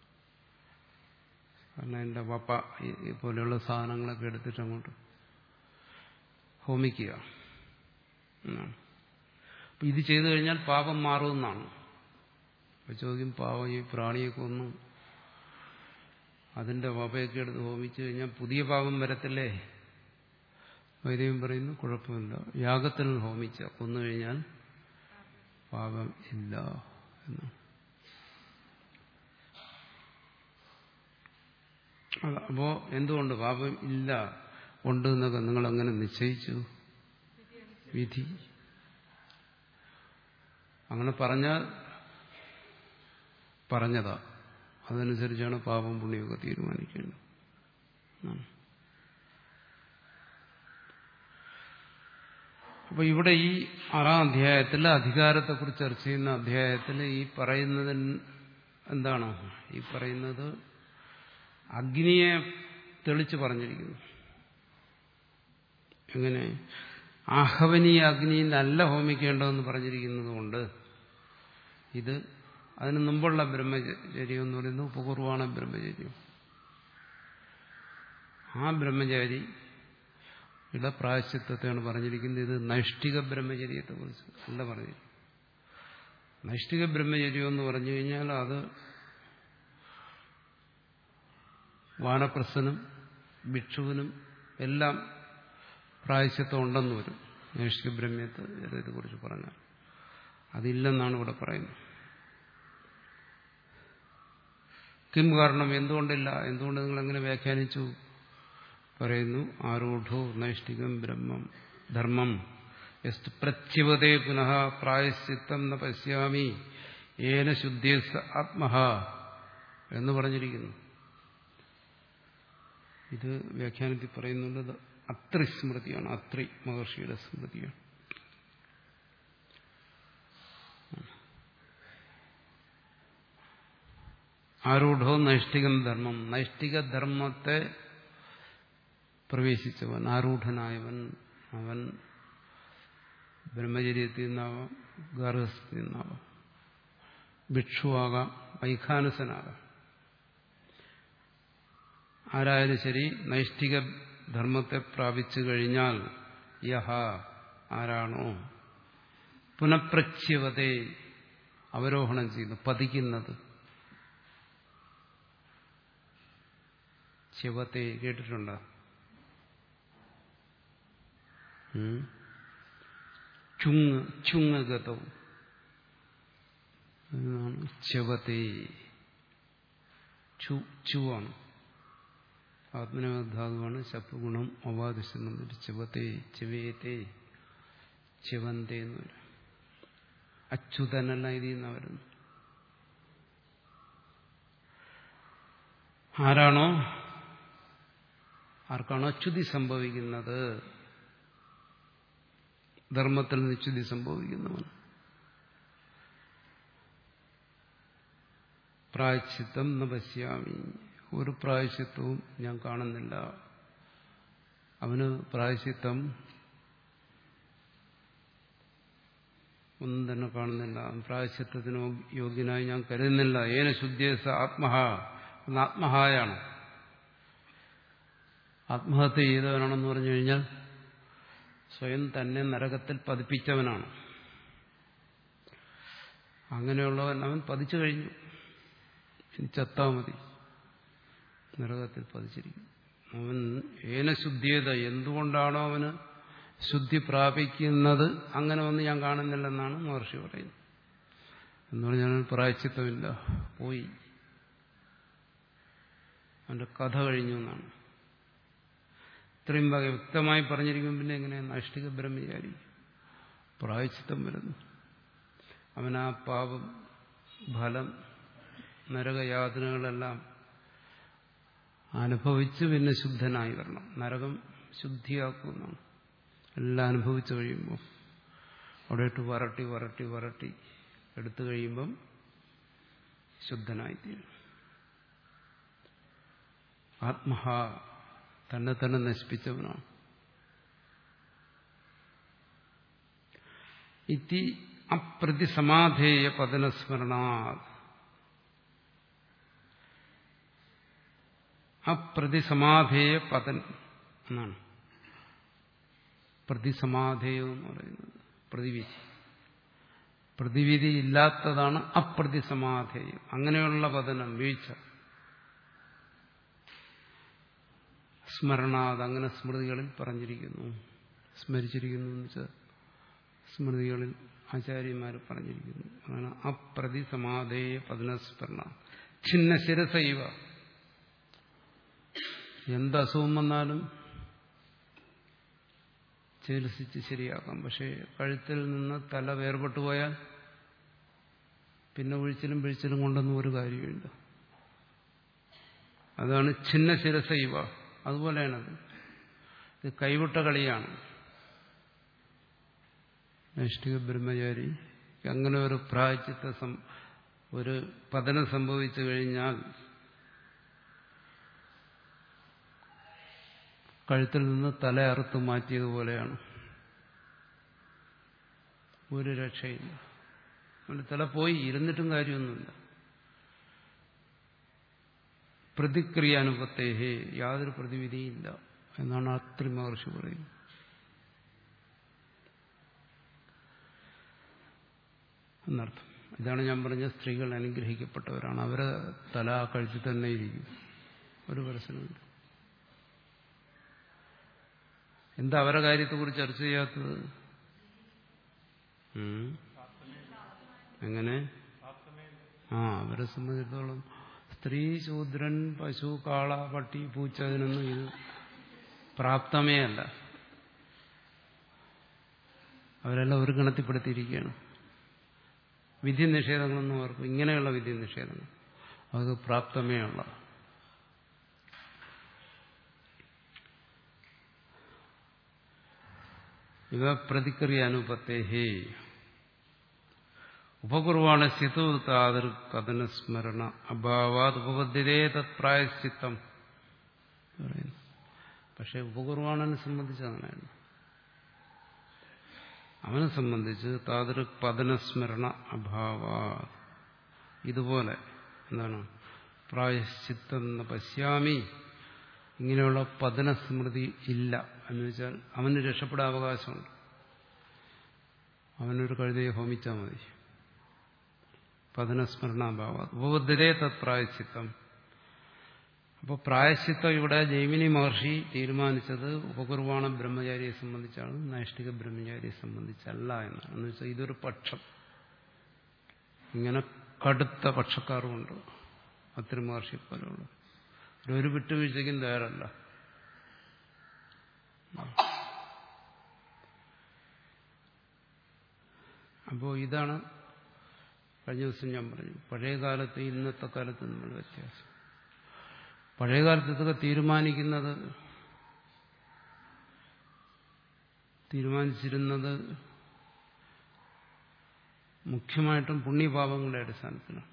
Speaker 1: കാരണം എൻ്റെ വപ്പ ഈ- ഈ പോലെയുള്ള സാധനങ്ങളൊക്കെ എടുത്തിട്ട് അങ്ങോട്ട് ഹോമിക്കുക എന്നാണ് അപ്പൊ ഇത് ചെയ്തു കഴിഞ്ഞാൽ പാപം മാറുമെന്നാണ് അപ്പൊ ചോദ്യം പാവം ഈ പ്രാണിയെ കൊന്നു അതിന്റെ വപയൊക്കെ എടുത്ത് ഹോമിച്ചു കഴിഞ്ഞാൽ പുതിയ പാപം വരത്തില്ലേ വൈദ്യം പറയുന്നു കുഴപ്പമില്ല യാഗത്തിൽ ഹോമിച്ച കൊന്നു കഴിഞ്ഞാൽ പാപം ഇല്ല എന്ന് അത- അപ്പോ എന്തുകൊണ്ട് പാപം ഇല്ല ഉണ്ട് എന്നൊക്കെ നിങ്ങൾ അങ്ങനെ നിശ്ചയിച്ചു വിധി അങ്ങനെ പറഞ്ഞാൽ പറഞ്ഞതാ അതനുസരിച്ചാണ് പാപം പുണ്യമൊക്കെ തീരുമാനിക്കേണ്ടത് എന്നാണ്. അപ്പൊ ഇവിടെ ഈ ആറാം അധ്യായത്തിൽ അധികാരത്തെക്കുറിച്ച് ചർച്ച ചെയ്യുന്ന അധ്യായത്തിൽ ഈ പറയുന്നതിന് എന്താണ് ഈ പറയുന്നത് അഗ്നിയെ തെളിച്ച് പറഞ്ഞിരിക്കുന്നു എങ്ങനെ ആഹവനീയ അഗ്നിയിലല്ല ഹോമിക്കേണ്ടതെന്ന് പറഞ്ഞിരിക്കുന്നത് കൊണ്ട് ഇത് അതിന് മുമ്പുള്ള ബ്രഹ്മചര്യം എന്ന് പറയുന്നത് ഉപകുർവാണ ബ്രഹ്മചര്യം ആ ബ്രഹ്മചാരിയുടെ പ്രായശ്ചിത്വത്തെയാണ് പറഞ്ഞിരിക്കുന്നത് ഇത് നൈഷ്ഠിക ബ്രഹ്മചര്യത്തെ കുറിച്ച് അല്ല പറഞ്ഞിരിക്കുന്നത് നൈഷ്ഠിക ബ്രഹ്മചര്യം എന്ന് പറഞ്ഞു കഴിഞ്ഞാൽ അത് വാനപ്രസനും ഭിക്ഷുവിനും എല്ലാം പ്രായശ്ചിത്വം ഉണ്ടെന്ന് വരും നൈഷ്ഠിക ബ്രഹ്മത്തെ ഇതേക്കുറിച്ച് പറഞ്ഞാൽ അതില്ലെന്നാണ് ഇവിടെ പറയുന്നത് കിം കാരണം എന്തുകൊണ്ടില്ല എന്തുകൊണ്ട് നിങ്ങൾ എങ്ങനെ വ്യാഖ്യാനിച്ചു പറയുന്നു ആരൂഢോ നൈഷ്ഠികം ബ്രഹ്മം ധർമ്മം യസ്തു പ്രച്യവതേ പുനഃ പ്രായശ്ചിത്തം ന പശ്യാമി ഏന ശുദ്ധേസ ആത്മഹ എന്ന് പറഞ്ഞിരിക്കുന്നു ഇത് വ്യാഖ്യാനത്തിൽ പറയുന്നുള്ളത് അത്രി സ്മൃതിയാണ് അത്രി മഹർഷിയുടെ സ്മൃതിയാണ് ആരൂഢോ നൈഷ്ഠികം ധർമ്മം നൈഷ്ഠിക ധർമ്മത്തെ പ്രവേശിച്ചവൻ ആരൂഢനായവൻ അവൻ ബ്രഹ്മചര്യത്തിൽ നിന്നാവാം ഗാർഹസ്ഥത്തിൽ നിന്നാവാം ഭിക്ഷുവാകാം വൈഖാനസനാകാം ആരായാലും ശരി നൈഷ്ഠിക ധർമ്മത്തെ പ്രാപിച്ചു കഴിഞ്ഞാൽ യഹ ആരാണോ പുനഃപ്രച്യവതെ അവരോഹണം ചെയ്യുന്നു പതിക്കുന്നത് ശിവത്തെ കേട്ടിട്ടുണ്ടോ ഉം? ചുങ് ചുങ് ഗതവും എന്നാണ് ശിവത്തെ ചു ചുവാണ് ആത്മനധാതുവാണ് ശബ്ദഗുണം അവാദിശം ശിവത്തെ ചിവയത്തെ ചിവന്തെ എന്ന് വരും അച്യുതനല്ല ഇതിൽ നിന്ന് വരുന്നു ആരാണോ ആർക്കാണോ അച്യുതി സംഭവിക്കുന്നത് ധർമ്മത്തിൽ നിന്ന് അച്യുതി സംഭവിക്കുന്നവൻ പ്രായച്ചിത്തം ന പശ്യാമി ഒരു പ്രായശ്ചിത്വവും ഞാൻ കാണുന്നില്ല അവന് പ്രായശ്ചിത്തം ഒന്നും തന്നെ കാണുന്നില്ല അവൻ പ്രായശ്ചിത്തത്തിന് യോഗ്യനായി ഞാൻ കരുതുന്നില്ല ഏന ശുദ്ധ്യസ ആത്മഹ ഒന്ന് ആത്മഹായാണ് ആത്മഹത്യ ചെയ്തവനാണെന്ന് പറഞ്ഞു കഴിഞ്ഞാൽ സ്വയം തന്നെ നരകത്തിൽ പതിപ്പിച്ചവനാണ് അങ്ങനെയുള്ളവൻ അവൻ പതിച്ചു കഴിഞ്ഞു ഇനി ചത്താ മതി നരകത്തിൽ പതിച്ചിരിക്കും അവൻ ഏനശുദ്ധിയത എന്തുകൊണ്ടാണോ അവന് ശുദ്ധി പ്രാപിക്കുന്നത് അങ്ങനെ ഒന്നും ഞാൻ കാണുന്നില്ലെന്നാണ് മഹർഷി പറയുന്നത് എന്ന് പറഞ്ഞാൽ പ്രായച്ചിത്തമില്ല പോയി അവന്റെ കഥ കഴിഞ്ഞു എന്നാണ് ഇത്രയും വക വ്യക്തമായി പറഞ്ഞിരിക്കും പിന്നെ എങ്ങനെ നൈഷ്ഠിക ബ്രഹ്മചാരി പ്രായച്ചിത്തം വരുന്നു അവൻ ആ പാപം ഫലം നരകയാതനകളെല്ലാം അനുഭവിച്ച് പിന്നെ ശുദ്ധനായി വരണം നരകം ശുദ്ധിയാക്കുന്നതാണ് എല്ലാം അനുഭവിച്ചു കഴിയുമ്പോൾ അവിടെ ഇട്ട് വരട്ടി വരട്ടി വരട്ടി എടുത്തു കഴിയുമ്പം ശുദ്ധനായിത്തീരും ആത്മഹ തന്നെ തന്നെ നശിപ്പിച്ചവനാണ് ഇതി അപ്രതിസമാധേയ പതനസ്മരണാത് അപ്രതിസമാധേയ പതൻ എന്നാണ് പ്രതിസമാധേയം എന്ന് പറയുന്നത് പ്രതിവിധി പ്രതിവിധി ഇല്ലാത്തതാണ് അപ്രതിസമാധേയം അങ്ങനെയുള്ള പതനം വീഴ്ച സ്മരണാത് അങ്ങനെ സ്മൃതികളിൽ പറഞ്ഞിരിക്കുന്നു സ്മരിച്ചിരിക്കുന്നു എന്ന് വെച്ചാൽ സ്മൃതികളിൽ ആചാര്യന്മാർ പറഞ്ഞിരിക്കുന്നു അങ്ങനെ അപ്രതിസമാധേയ പതനസ്മരണ ഛിന്ന ശിരസൈവ എന്ത് അസുഖം വന്നാലും ചികിത്സിച്ച് ശരിയാക്കാം പക്ഷേ കഴുത്തിൽ നിന്ന് തല വേർപെട്ടു പോയാൽ പിന്നെ ഒഴിച്ചിലും പിഴിച്ചിലും കൊണ്ടൊന്നും ഒരു കാര്യമില്ല അതാണ് ഛിന്ന ശിരസൈവ അതുപോലെയാണത് ഇത് കൈവിട്ട കളിയാണ് നൈഷ്ഠിക ബ്രഹ്മചാരി അങ്ങനെ ഒരു പ്രായച്ചിത്ത ഒരു പതനം സംഭവിച്ചു കഴിഞ്ഞാൽ കഴുത്തിൽ നിന്ന് തല അറുത്ത് മാറ്റിയതുപോലെയാണ് ഒരു രക്ഷയില്ല അവന്റെ തല പോയി ഇരുന്നിട്ടും കാര്യമൊന്നുമില്ല പ്രതിക്രിയാനുപത്തേഹേ യാതൊരു പ്രതിവിധിയില്ല എന്നാണ് അത്രി മഹർഷി പറയുന്നത് എന്നർത്ഥം ഇതാണ് ഞാൻ പറഞ്ഞ സ്ത്രീകൾ അനുഗ്രഹിക്കപ്പെട്ടവരാണ് അവരെ തല ആ കഴുത്തിൽ തന്നെ ഇരിക്കും ഒരു പ്രശ്നമില്ല എന്താ അവരെ കാര്യത്തെക്കുറിച്ച് ചർച്ച ചെയ്യാത്തത് ഉം? എങ്ങനെ ആ അവരെ സംബന്ധിച്ചിടത്തോളം സ്ത്രീ ശൂദ്രൻ പശു കാള പട്ടി പൂച്ച അതിനൊന്നും ഇത് പ്രാപ്തമേ അല്ല അവരെല്ലാം ഒരു ഗണത്തിൽപ്പെടുത്തിയിരിക്കുകയാണ് വിധി നിഷേധങ്ങളൊന്നും അവർക്ക് ഇങ്ങനെയുള്ള വിധി നിഷേധങ്ങൾ അവർക്ക് പ്രാപ്തമേ ഉള്ള ഇവ പ്രതിക്രിയാനുപത്തേഹേ ഉപകുർവാണ് സ്ഥിതു താതിർ കഥനസ്മരണ അഭാവാത് ഉപബദ്ധ്യതേ തത് പ്രായശ്ചിത്തം പറയുന്നു പക്ഷെ ഉപകുർവാണനെ സംബന്ധിച്ച് അങ്ങനെയാണ് അവനെ സംബന്ധിച്ച് താതിർ പതനസ്മരണ അഭാവ ഇതുപോലെ എന്താണ് പ്രായശ്ചിത്തം എന്ന പശ്യാമി ഇങ്ങനെയുള്ള പതനസ്മൃതി ഇല്ല എന്ന് വെച്ചാൽ അവന് രക്ഷപ്പെടാൻ അവകാശമുണ്ട് അവനൊരു കഴുതയെ ഹോമിച്ചാൽ മതി പതനസ്മരണാഭാവ ഉപബദ്ധതേ തത് പ്രായശ്ചിത്തം അപ്പോൾ പ്രായശ്ചിത്തം ഇവിടെ ജൈമിനി മഹർഷി തീരുമാനിച്ചത് ഉപകുർവാണ ബ്രഹ്മചാരിയെ സംബന്ധിച്ചാണ് നൈഷ്ഠിക ബ്രഹ്മചാരിയെ സംബന്ധിച്ചല്ല എന്നാണ് എന്ന് വെച്ചാൽ ഇതൊരു പക്ഷം ഇങ്ങനെ കടുത്ത പക്ഷക്കാരുമുണ്ട് അത്ര മഹർഷി പോലെയുള്ള ഒരു വിട്ടുവീഴ്ചയ്ക്കും തയ്യാറല്ല അപ്പോൾ ഇതാണ് കഴിഞ്ഞ ദിവസം ഞാൻ പറഞ്ഞു പഴയ കാലത്ത് ഇന്നത്തെ കാലത്ത് നമ്മൾ വ്യത്യാസം പഴയ കാലത്ത് ഇതൊക്കെ തീരുമാനിക്കുന്നത് തീരുമാനിച്ചിരുന്നത് മുഖ്യമായിട്ടും പുണ്യപാപങ്ങളുടെ അടിസ്ഥാനത്തിലാണ്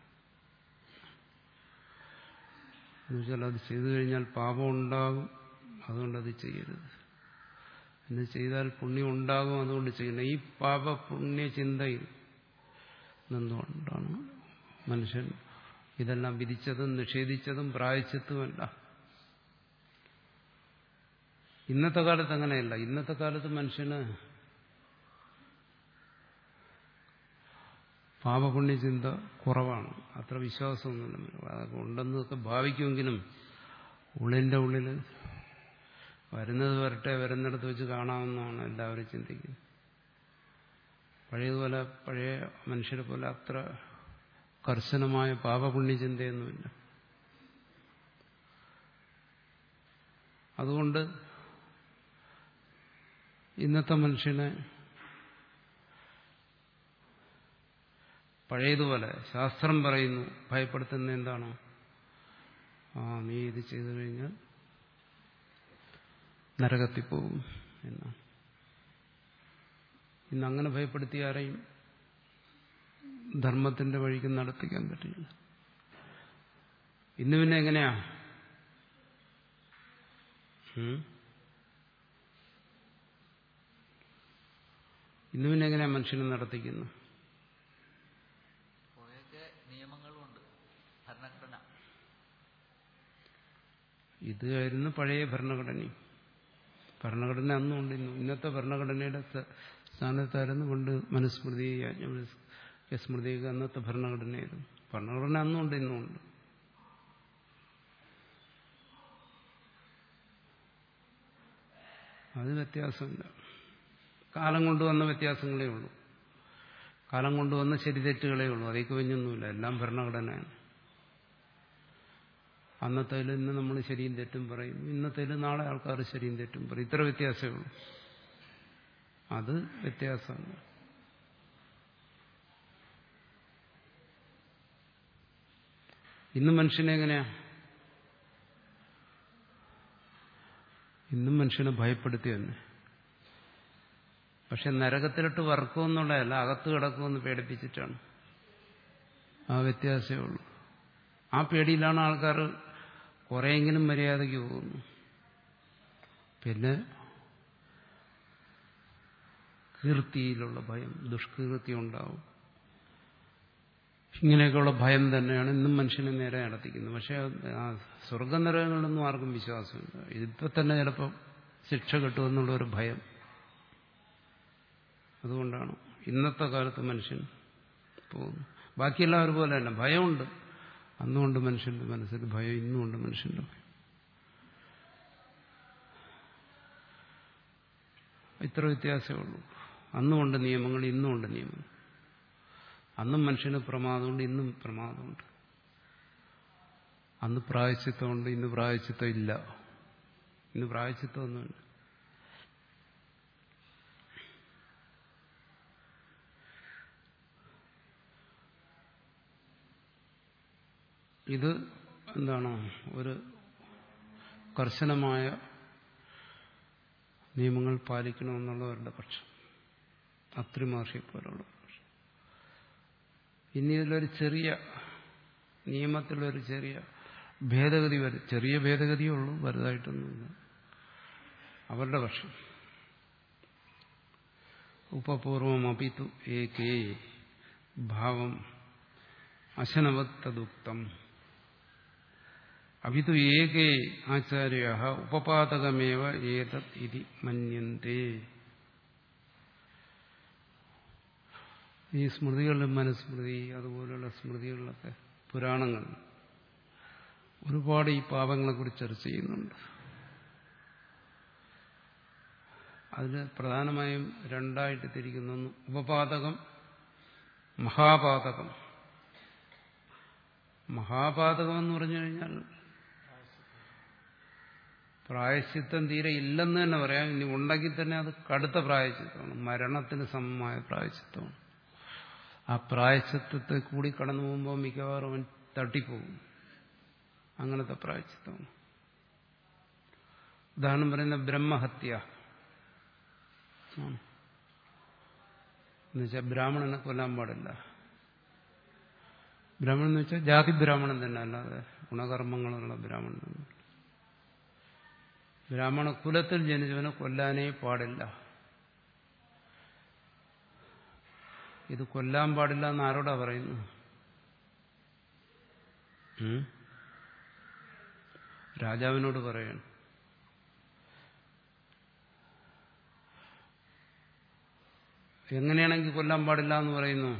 Speaker 1: എന്നുവെച്ചാൽ അത് ചെയ്തു കഴിഞ്ഞാൽ പാപം ഉണ്ടാകും അതുകൊണ്ട് അത് ചെയ്യരുത് എന്ന് ചെയ്താൽ പുണ്യം ഉണ്ടാകും അതുകൊണ്ട് ചെയ്യണം ഈ പാപ പുണ്യ ചിന്തയിൽ നിന്നുകൊണ്ടാണ് മനുഷ്യൻ ഇതെല്ലാം വിധിച്ചതും നിഷേധിച്ചതും പ്രായച്ചിത്തുമല്ല ഇന്നത്തെ കാലത്ത് അങ്ങനെയല്ല ഇന്നത്തെ കാലത്ത് മനുഷ്യന് പാപപുണ്യചിന്ത കുറവാണ് അത്ര വിശ്വാസമൊന്നുമില്ല അതൊക്കെ ഉണ്ടെന്നൊക്കെ ഭാവിക്കുമെങ്കിലും ഉള്ളിൻ്റെ ഉള്ളിൽ വരുന്നത് വരട്ടെ വരുന്നിടത്ത് വെച്ച് കാണാമെന്നാണ് എല്ലാവരും ചിന്തിക്കുന്നത് പഴയതുപോലെ പഴയ മനുഷ്യരെ പോലെ അത്ര കർശനമായ പാപപുണ്യചിന്തയൊന്നുമില്ല അതുകൊണ്ട് ഇന്നത്തെ മനുഷ്യനെ പഴയതുപോലെ ശാസ്ത്രം പറയുന്നു ഭയപ്പെടുത്തുന്ന എന്താണ് ആ നീ ഇത് ചെയ്തു കഴിഞ്ഞാൽ നരകത്തിൽ പോകും എന്നാണ് ഇന്ന് അങ്ങനെ ഭയപ്പെടുത്തി ആരെയും ധർമ്മത്തിന്റെ വഴിക്ക് നടത്തിക്കാൻ പറ്റില്ല ഇന്ന് പിന്നെ എങ്ങനെയാ ഉം? ഇന്ന് പിന്നെ എങ്ങനെയാ മനുഷ്യനെ നടത്തിക്കുന്നു
Speaker 2: കുറേയൊക്കെ നിയമങ്ങളുമുണ്ട് ഭരണഘടന
Speaker 1: ഇതായിരുന്നു പഴയ ഭരണഘടനയും ഭരണഘടന അന്നുണ്ട് ഇന്നും ഇന്നത്തെ ഭരണഘടനയുടെ സ്ഥാ- സ്ഥാനത്തായിരുന്നു കൊണ്ട് മനുസ്മൃതി സ്മൃതിയൊക്കെ അന്നത്തെ ഭരണഘടനയായിരുന്നു ഭരണഘടന അന്നുണ്ട് ഇന്നുമുണ്ട് അത് വ്യത്യാസമില്ല കാലം കൊണ്ടുവന്ന വ്യത്യാസങ്ങളേ ഉള്ളൂ കാലം കൊണ്ടുവന്ന ശരിതെറ്റുകളേ ഉള്ളൂ അതേ കവിഞ്ഞൊന്നുമില്ല എല്ലാം ഭരണഘടനയാണ് അന്നത്തേൽ ഇന്ന് നമ്മൾ ശരിയും തെറ്റും പറയും ഇന്നത്തേൽ നാളെ ആൾക്കാർ ശരിയും തെറ്റും പറയും ഇത്ര വ്യത്യാസമേ ഉള്ളൂ അത് വ്യത്യാസമാണ് ഇന്നും മനുഷ്യനെ എങ്ങനെയാ ഇന്നും മനുഷ്യനെ ഭയപ്പെടുത്തി തന്നെ പക്ഷെ നരകത്തിലിട്ട് വറക്കുമെന്നുള്ളതല്ല അകത്ത് കിടക്കുമെന്ന് പേടിപ്പിച്ചിട്ടാണ് ആ വ്യത്യാസമേ ഉള്ളൂ ആ പേടിയിലാണ് ആൾക്കാർ കുറെയെങ്കിലും മര്യാദയ്ക്ക് പോകുന്നു പിന്നെ കീർത്തിയിലുള്ള ഭയം ദുഷ്കീർത്തി ഉണ്ടാവും ഇങ്ങനെയൊക്കെയുള്ള ഭയം തന്നെയാണ് ഇന്നും മനുഷ്യനെ നേരെ നടത്തിക്കുന്നത് പക്ഷെ ആ സ്വർഗനരകങ്ങളിലൊന്നും ആർക്കും വിശ്വാസമില്ല ഇതിപ്പോ തന്നെ ചിലപ്പോൾ ശിക്ഷ കിട്ടുമെന്നുള്ള ഒരു ഭയം അതുകൊണ്ടാണ് ഇന്നത്തെ കാലത്ത് മനുഷ്യൻ പോകുന്നു ബാക്കിയെല്ലാവരും പോലെ തന്നെ ഭയമുണ്ട് അന്നുകൊണ്ട് മനുഷ്യന്റെ മനസ്സിൽ ഭയം ഇന്നുമുണ്ട് മനുഷ്യന്റെ ഭയം ഇത്ര വ്യത്യാസമേ ഉള്ളൂ അന്നുമുണ്ട് നിയമങ്ങൾ ഇന്നുമുണ്ട് നിയമങ്ങൾ അന്നും മനുഷ്യന് പ്രമാദമുണ്ട് ഇന്നും പ്രമാദമുണ്ട് അന്ന് പ്രായച്ചിത്തമുണ്ട് ഇന്ന് പ്രായച്ചിത്തം ഇല്ല ഇന്ന് പ്രായച്ചിത്തമൊന്നുമില്ല ഇത് എന്താണ് ഒരു കർശനമായ നിയമങ്ങൾ പാലിക്കണമെന്നുള്ളവരുടെ പക്ഷം അത്രി മഹർഷിയെ പോലുള്ള പക്ഷം ഇനി ഇതിലൊരു ചെറിയ നിയമത്തിലൊരു ചെറിയ ഭേദഗതി വരും ചെറിയ ഭേദഗതിയേ ഉള്ളൂ വലുതായിട്ടൊന്നുമില്ല അവരുടെ പക്ഷം ഉപപൂർവമപിതു ഏകേ ഭാവം അശനവത്തദുക്തം അവിതു ഏകേ ആചാര്യ ഉപപാതകമേവ ഏതത് ഇതി മന്യന്തേ ഈ സ്മൃതികളിലും മനുസ്മൃതി അതുപോലുള്ള സ്മൃതികളിലൊക്കെ പുരാണങ്ങൾ ഒരുപാട് ഈ പാപങ്ങളെക്കുറിച്ച് ചർച്ച ചെയ്യുന്നുണ്ട് അതിൽ പ്രധാനമായും രണ്ടായിട്ട് തിരിക്കുന്നു ഒന്ന് ഉപപാതകം മഹാപാതകം മഹാപാതകം എന്ന് പറഞ്ഞു കഴിഞ്ഞാൽ പ്രായശ്ചിത്തം തീരെ ഇല്ലെന്ന് തന്നെ പറയാം ഇനി ഉണ്ടെങ്കിൽ തന്നെ അത് കടുത്ത പ്രായശ്ചിത്തമാണ് മരണത്തിന് സമമായ പ്രായശ്ചിത്തമാണ് ആ പ്രായശ്ചിത്തത്തെ കൂടി കടന്നു പോകുമ്പോൾ മിക്കവാറും അവൻ തട്ടിപ്പോകും അങ്ങനത്തെ പ്രായശ്ചിത്തമാണ് ഉദാഹരണം പറയുന്ന ബ്രഹ്മഹത്യ എന്നുവെച്ചാൽ ബ്രാഹ്മണനെ കൊല്ലാൻ പാടില്ല ബ്രാഹ്മണൻ എന്ന് വെച്ചാൽ ജാതി ബ്രാഹ്മണൻ തന്നെ അല്ലാതെ ഗുണകർമ്മങ്ങളുള്ള ബ്രാഹ്മണൻ ബ്രാഹ്മണ കുലത്തിൽ ജനിച്ചവനെ കൊല്ലാനേ പാടില്ല ഇത് കൊല്ലാൻ പാടില്ല എന്ന് ആരോടാ പറയുന്നു ഉം? രാജാവിനോട് പറയണം എങ്ങനെയാണെങ്കിൽ കൊല്ലാൻ പാടില്ല എന്ന് പറയുന്നു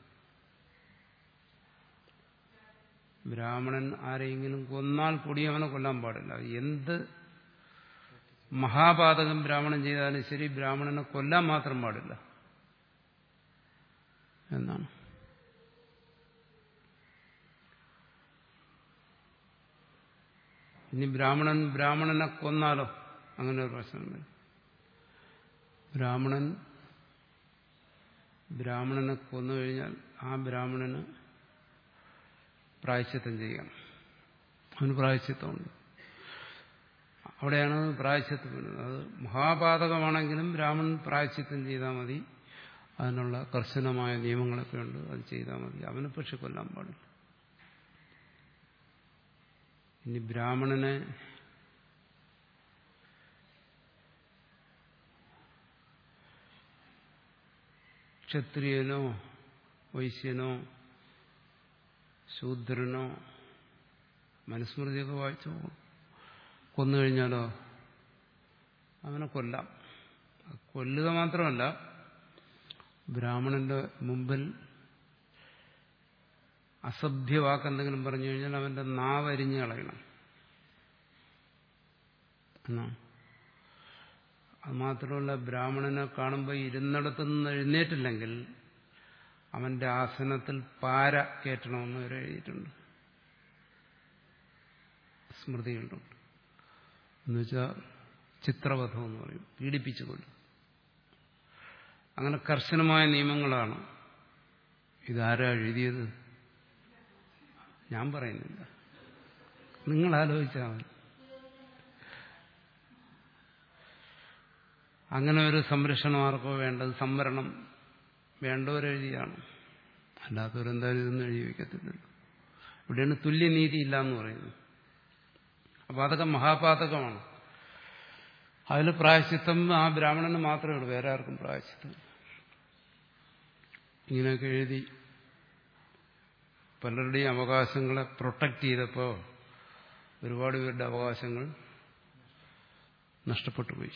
Speaker 1: ബ്രാഹ്മണൻ ആരെയെങ്കിലും കൊന്നാൽ കൂടി അവനെ കൊല്ലാൻ പാടില്ല എന്ത് മഹാപാതകം ബ്രാഹ്മണൻ ചെയ്താലും ശരി ബ്രാഹ്മണനെ കൊല്ലാൻ മാത്രം പാടില്ല എന്നാണ് ഇനി ബ്രാഹ്മണൻ ബ്രാഹ്മണനെ കൊന്നാലോ അങ്ങനെ ഒരു പ്രശ്നം വരും ബ്രാഹ്മണൻ ബ്രാഹ്മണനെ കൊന്നു കഴിഞ്ഞാൽ ആ ബ്രാഹ്മണന് പ്രായശ്ചിത്തം ചെയ്യണം അവന് പ്രായശ്ചിത്തമുണ്ട് അവിടെയാണ് പ്രായശ്ചിത്തം വരുന്നത് അത് മഹാപാതകമാണെങ്കിലും ബ്രാഹ്മണൻ പ്രായശ്ചിത്തം ചെയ്താൽ മതി അതിനുള്ള കർശനമായ നിയമങ്ങളൊക്കെ ഉണ്ട് അത് ചെയ്താൽ മതി അവനെ പക്ഷെ കൊല്ലാൻ പാടില്ല ഇനി ബ്രാഹ്മണനെ ക്ഷത്രിയനോ വൈശ്യനോ ശൂദ്രനോ മനുസ്മൃതിയൊക്കെ വായിച്ചു പോകും കൊന്നു കഴിഞ്ഞാലോ അവനെ കൊല്ലാം കൊല്ലുക മാത്രമല്ല ബ്രാഹ്മണന്റെ മുമ്പിൽ അസഭ്യവാക്കെന്തെങ്കിലും പറഞ്ഞു കഴിഞ്ഞാൽ അവന്റെ നാവരിഞ്ഞ് കളയണം എന്നാ അത് മാത്രമല്ല ബ്രാഹ്മണനെ കാണുമ്പോൾ ഇരുന്നിടത്തു നിന്ന് എഴുന്നേറ്റില്ലെങ്കിൽ അവന്റെ ആസനത്തിൽ പാര കയറ്റണമെന്ന് വരെ എഴുതിയിട്ടുണ്ട് സ്മൃതികളുണ്ട് എന്നുവെച്ചാൽ ചിത്രവധം എന്ന് പറയും പീഡിപ്പിച്ചുകൊണ്ട് അങ്ങനെ കർശനമായ നിയമങ്ങളാണ് ഇതാരാ എഴുതിയത് ഞാൻ പറയുന്നില്ല നിങ്ങൾ ആലോചിച്ചാൽ മതി അങ്ങനെ ഒരു സംരക്ഷണം ആർക്കോ വേണ്ടത് സംവരണം വേണ്ടവരെഴുതിയാണ് അല്ലാത്തവരെന്തായാലും ഇതൊന്നും എഴുതി വയ്ക്കത്തില്ലല്ലോ ഇവിടെയാണ് തുല്യനീതി ഇല്ല എന്ന് പറയുന്നത് അപ്പൊ അതൊക്കെ മഹാപാതകമാണ് അതിൽ പ്രായശ്ചിത്തം ആ ബ്രാഹ്മണന് മാത്രമേ ഉള്ളൂ വേറെ ആർക്കും പ്രായശ്ചിത്തം ഇങ്ങനെയൊക്കെ എഴുതി പലരുടെയും അവകാശങ്ങളെ പ്രൊട്ടക്ട് ചെയ്തപ്പോൾ ഒരുപാട് പേരുടെ അവകാശങ്ങൾ നഷ്ടപ്പെട്ടു പോയി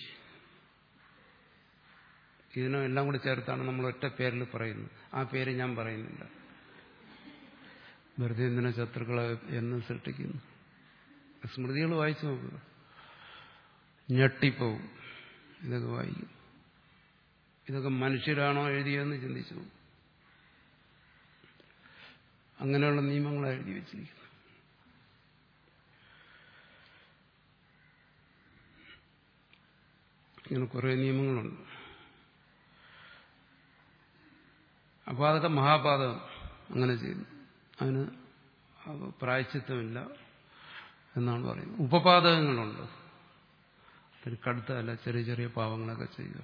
Speaker 1: ഇതിനെല്ലാം കൂടി ചേർത്താണ് നമ്മൾ ഒറ്റ പേരിൽ പറയുന്നത് ആ പേര് ഞാൻ പറയുന്നില്ല വെറുതെ എന്തിനാ ശത്രുക്കളെ എന്ന് സൃഷ്ടിക്കുന്നു സ്മൃതികൾ വായിച്ചു നോക്കുക ഞെട്ടിപ്പോവും ഇതൊക്കെ വായിക്കും ഇതൊക്കെ മനുഷ്യരാണോ എഴുതിയതെന്ന് ചിന്തിച്ചു പോകും അങ്ങനെയുള്ള നിയമങ്ങളാണ് എഴുതി വെച്ചിരിക്കുന്നത് ഇങ്ങനെ കുറേ നിയമങ്ങളുണ്ട് അപ്പോൾ അതൊക്കെ മഹാപാതകം അങ്ങനെ ചെയ്യുന്നു അതിന് പ്രായച്ചിത്തമില്ല എന്നാണ് പറയുന്നത് ഉപപാതകങ്ങളുണ്ട് അതിന് കടുത്തല്ല ചെറിയ ചെറിയ പാവങ്ങളൊക്കെ ചെയ്യുക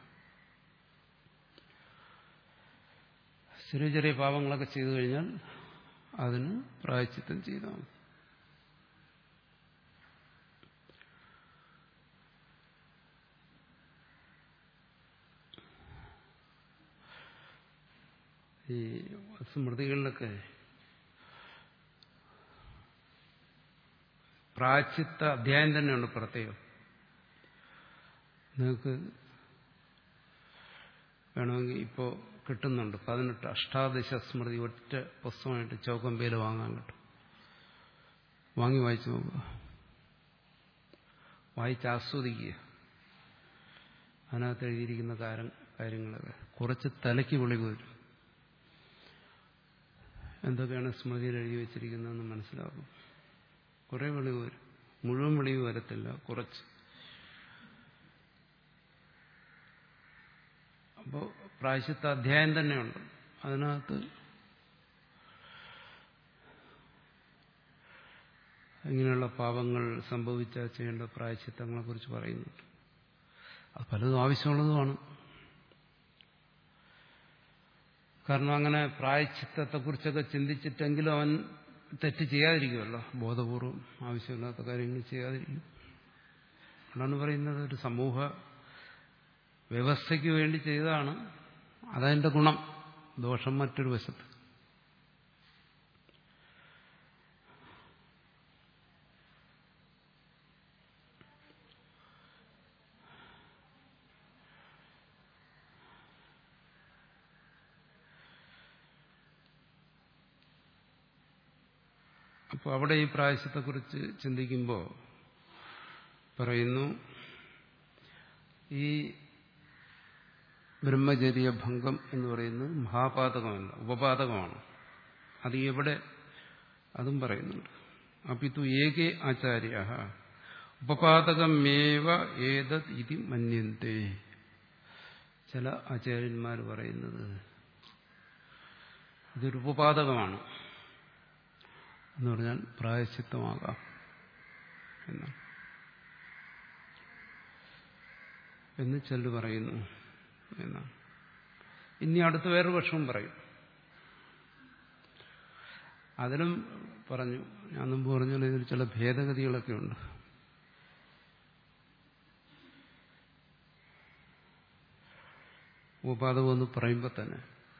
Speaker 1: ചെറിയ ചെറിയ പാവങ്ങളൊക്കെ ചെയ്തു കഴിഞ്ഞാൽ അതിന് പ്രായച്ചിത്തം ചെയ്താൽ മതി ഈ സ്മൃതികളിലൊക്കെ പ്രാച്ചിത്ത അധ്യായം തന്നെയുണ്ട് പ്രത്യേകം നിങ്ങൾക്ക് വേണമെങ്കിൽ ഇപ്പോൾ കിട്ടുന്നുണ്ട് പതിനെട്ട് അഷ്ടാദശ സ്മൃതി ഒറ്റ പുസ്തകമായിട്ട് ചോക്കമ്പയിൽ വാങ്ങാൻ കിട്ടും വാങ്ങി വായിച്ചു നോക്കുക വായിച്ച് ആസ്വദിക്കുക അതിനകത്ത് എഴുതിയിരിക്കുന്ന കാര്യം കാര്യങ്ങളൊക്കെ കുറച്ച് തലയ്ക്ക് വിളിവ് വരും എന്തൊക്കെയാണ് സ്മൃതിയിൽ എഴുതി വെച്ചിരിക്കുന്നതെന്ന് മനസ്സിലാക്കും കുറേ വെളിവ് വരും മുഴുവൻ വെളിവ് വരത്തില്ല കുറച്ച് അപ്പോൾ പ്രായശിത്ത അധ്യായം തന്നെയുണ്ട് അതിനകത്ത് ഇങ്ങനെയുള്ള പാപങ്ങൾ സംഭവിച്ചാൽ ചെയ്യേണ്ട പ്രായശിത്തങ്ങളെ കുറിച്ച് പറയുന്നുണ്ട് അത് പലതും ആവശ്യമുള്ളതുമാണ് കാരണം അങ്ങനെ പ്രായച്ചിത്തത്തെക്കുറിച്ചൊക്കെ ചിന്തിച്ചിട്ടെങ്കിലും അവൻ തെറ്റ് ചെയ്യാതിരിക്കുമല്ലോ ബോധപൂർവം ആവശ്യമില്ലാത്ത കാര്യങ്ങൾ ചെയ്യാതിരിക്കും അതാണ് പറയുന്നത് ഒരു സമൂഹ വ്യവസ്ഥയ്ക്ക് വേണ്ടി ചെയ്തതാണ് അതതിൻ്റെ ഗുണം ദോഷം മറ്റൊരു വശത്ത് അപ്പോൾ അവിടെ ഈ പ്രായശത്തെക്കുറിച്ച് ചിന്തിക്കുമ്പോൾ പറയുന്നു ഈ ബ്രഹ്മചര്യ ഭംഗം എന്ന് പറയുന്നത് മഹാപാതകമല്ല ഉപപാതകമാണ് അത് എവിടെ അതും പറയുന്നുണ്ട് അപ്പിത്തു ഏകേ ആചാര്യ ഉപപാതകമേവ ഏതത് ഇതി മന്യന്തേ ചില ആചാര്യന്മാർ പറയുന്നത് ഇതൊരു ഉപപാതകമാണ് എന്ന് പറഞ്ഞാൽ പ്രായശ്ചിത്തമാകാം എന്നാണ് എന്ന് ചെല്ലു പറയുന്നു എന്നാണ് ഇനി അടുത്ത വേറൊരു പക്ഷവും പറയും അതിലും പറഞ്ഞു ഞാൻ മുമ്പ് പറഞ്ഞാൽ ഇതിൽ ചില ഭേദഗതികളൊക്കെ ഉണ്ട് ഉപാദകം എന്ന് പറയുമ്പോൾ തന്നെ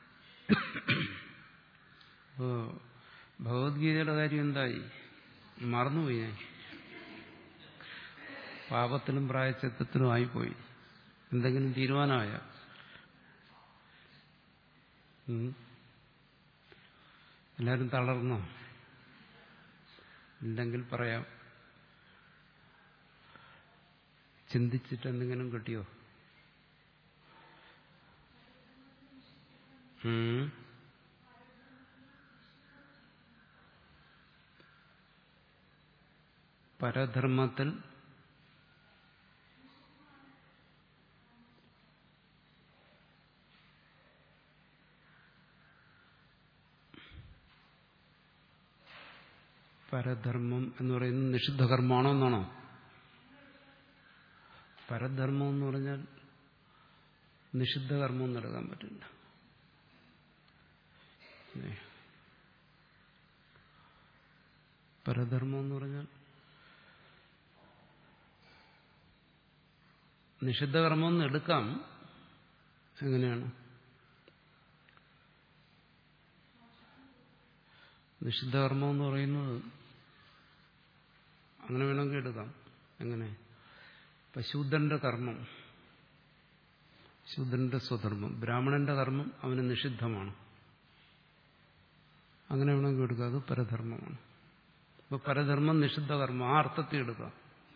Speaker 1: അപ്പോൾ ഭഗവത്ഗീതയുടെ കാര്യം എന്തായി മറന്നുപോയി ഞാൻ പാപത്തിലും പ്രായച്ചിത്തത്തിലും ആയിപ്പോയി എന്തെങ്കിലും തീരുമാനമായ എല്ലാവരും തളർന്നോ ഇല്ലെങ്കിൽ പറയാം ചിന്തിച്ചിട്ട് എന്തെങ്കിലും കിട്ടിയോ ഉം. പരധർമ്മത്തിൽ പരധർമ്മം എന്ന് പറയുന്നത് നിഷിദ്ധകർമ്മമാണോ എന്നാണോ പരധർമ്മം എന്ന് പറഞ്ഞാൽ നിഷിദ്ധകർമ്മം നടക്കാൻ പറ്റില്ല ഏ. പരധർമ്മം എന്ന് പറഞ്ഞാൽ നിഷിദ്ധകർമ്മം എന്ന് എടുക്കാം എങ്ങനെയാണ് നിഷിദ്ധകർമ്മം എന്ന് പറയുന്നത് അങ്ങനെ വേണമെങ്കിൽ എടുക്കാം എങ്ങനെ ഇപ്പൊ ശൂദ്രന്റെ കർമ്മം ശൂദ്രന്റെ സ്വധർമ്മം ബ്രാഹ്മണന്റെ കർമ്മം അവന് നിഷിദ്ധമാണ് അങ്ങനെ വേണമെങ്കിൽ എടുക്കാം അത് പരധർമ്മമാണ് ഇപ്പൊ പരധർമ്മം നിഷിദ്ധ കർമ്മം ആ അർത്ഥത്തിൽ എടുക്കാം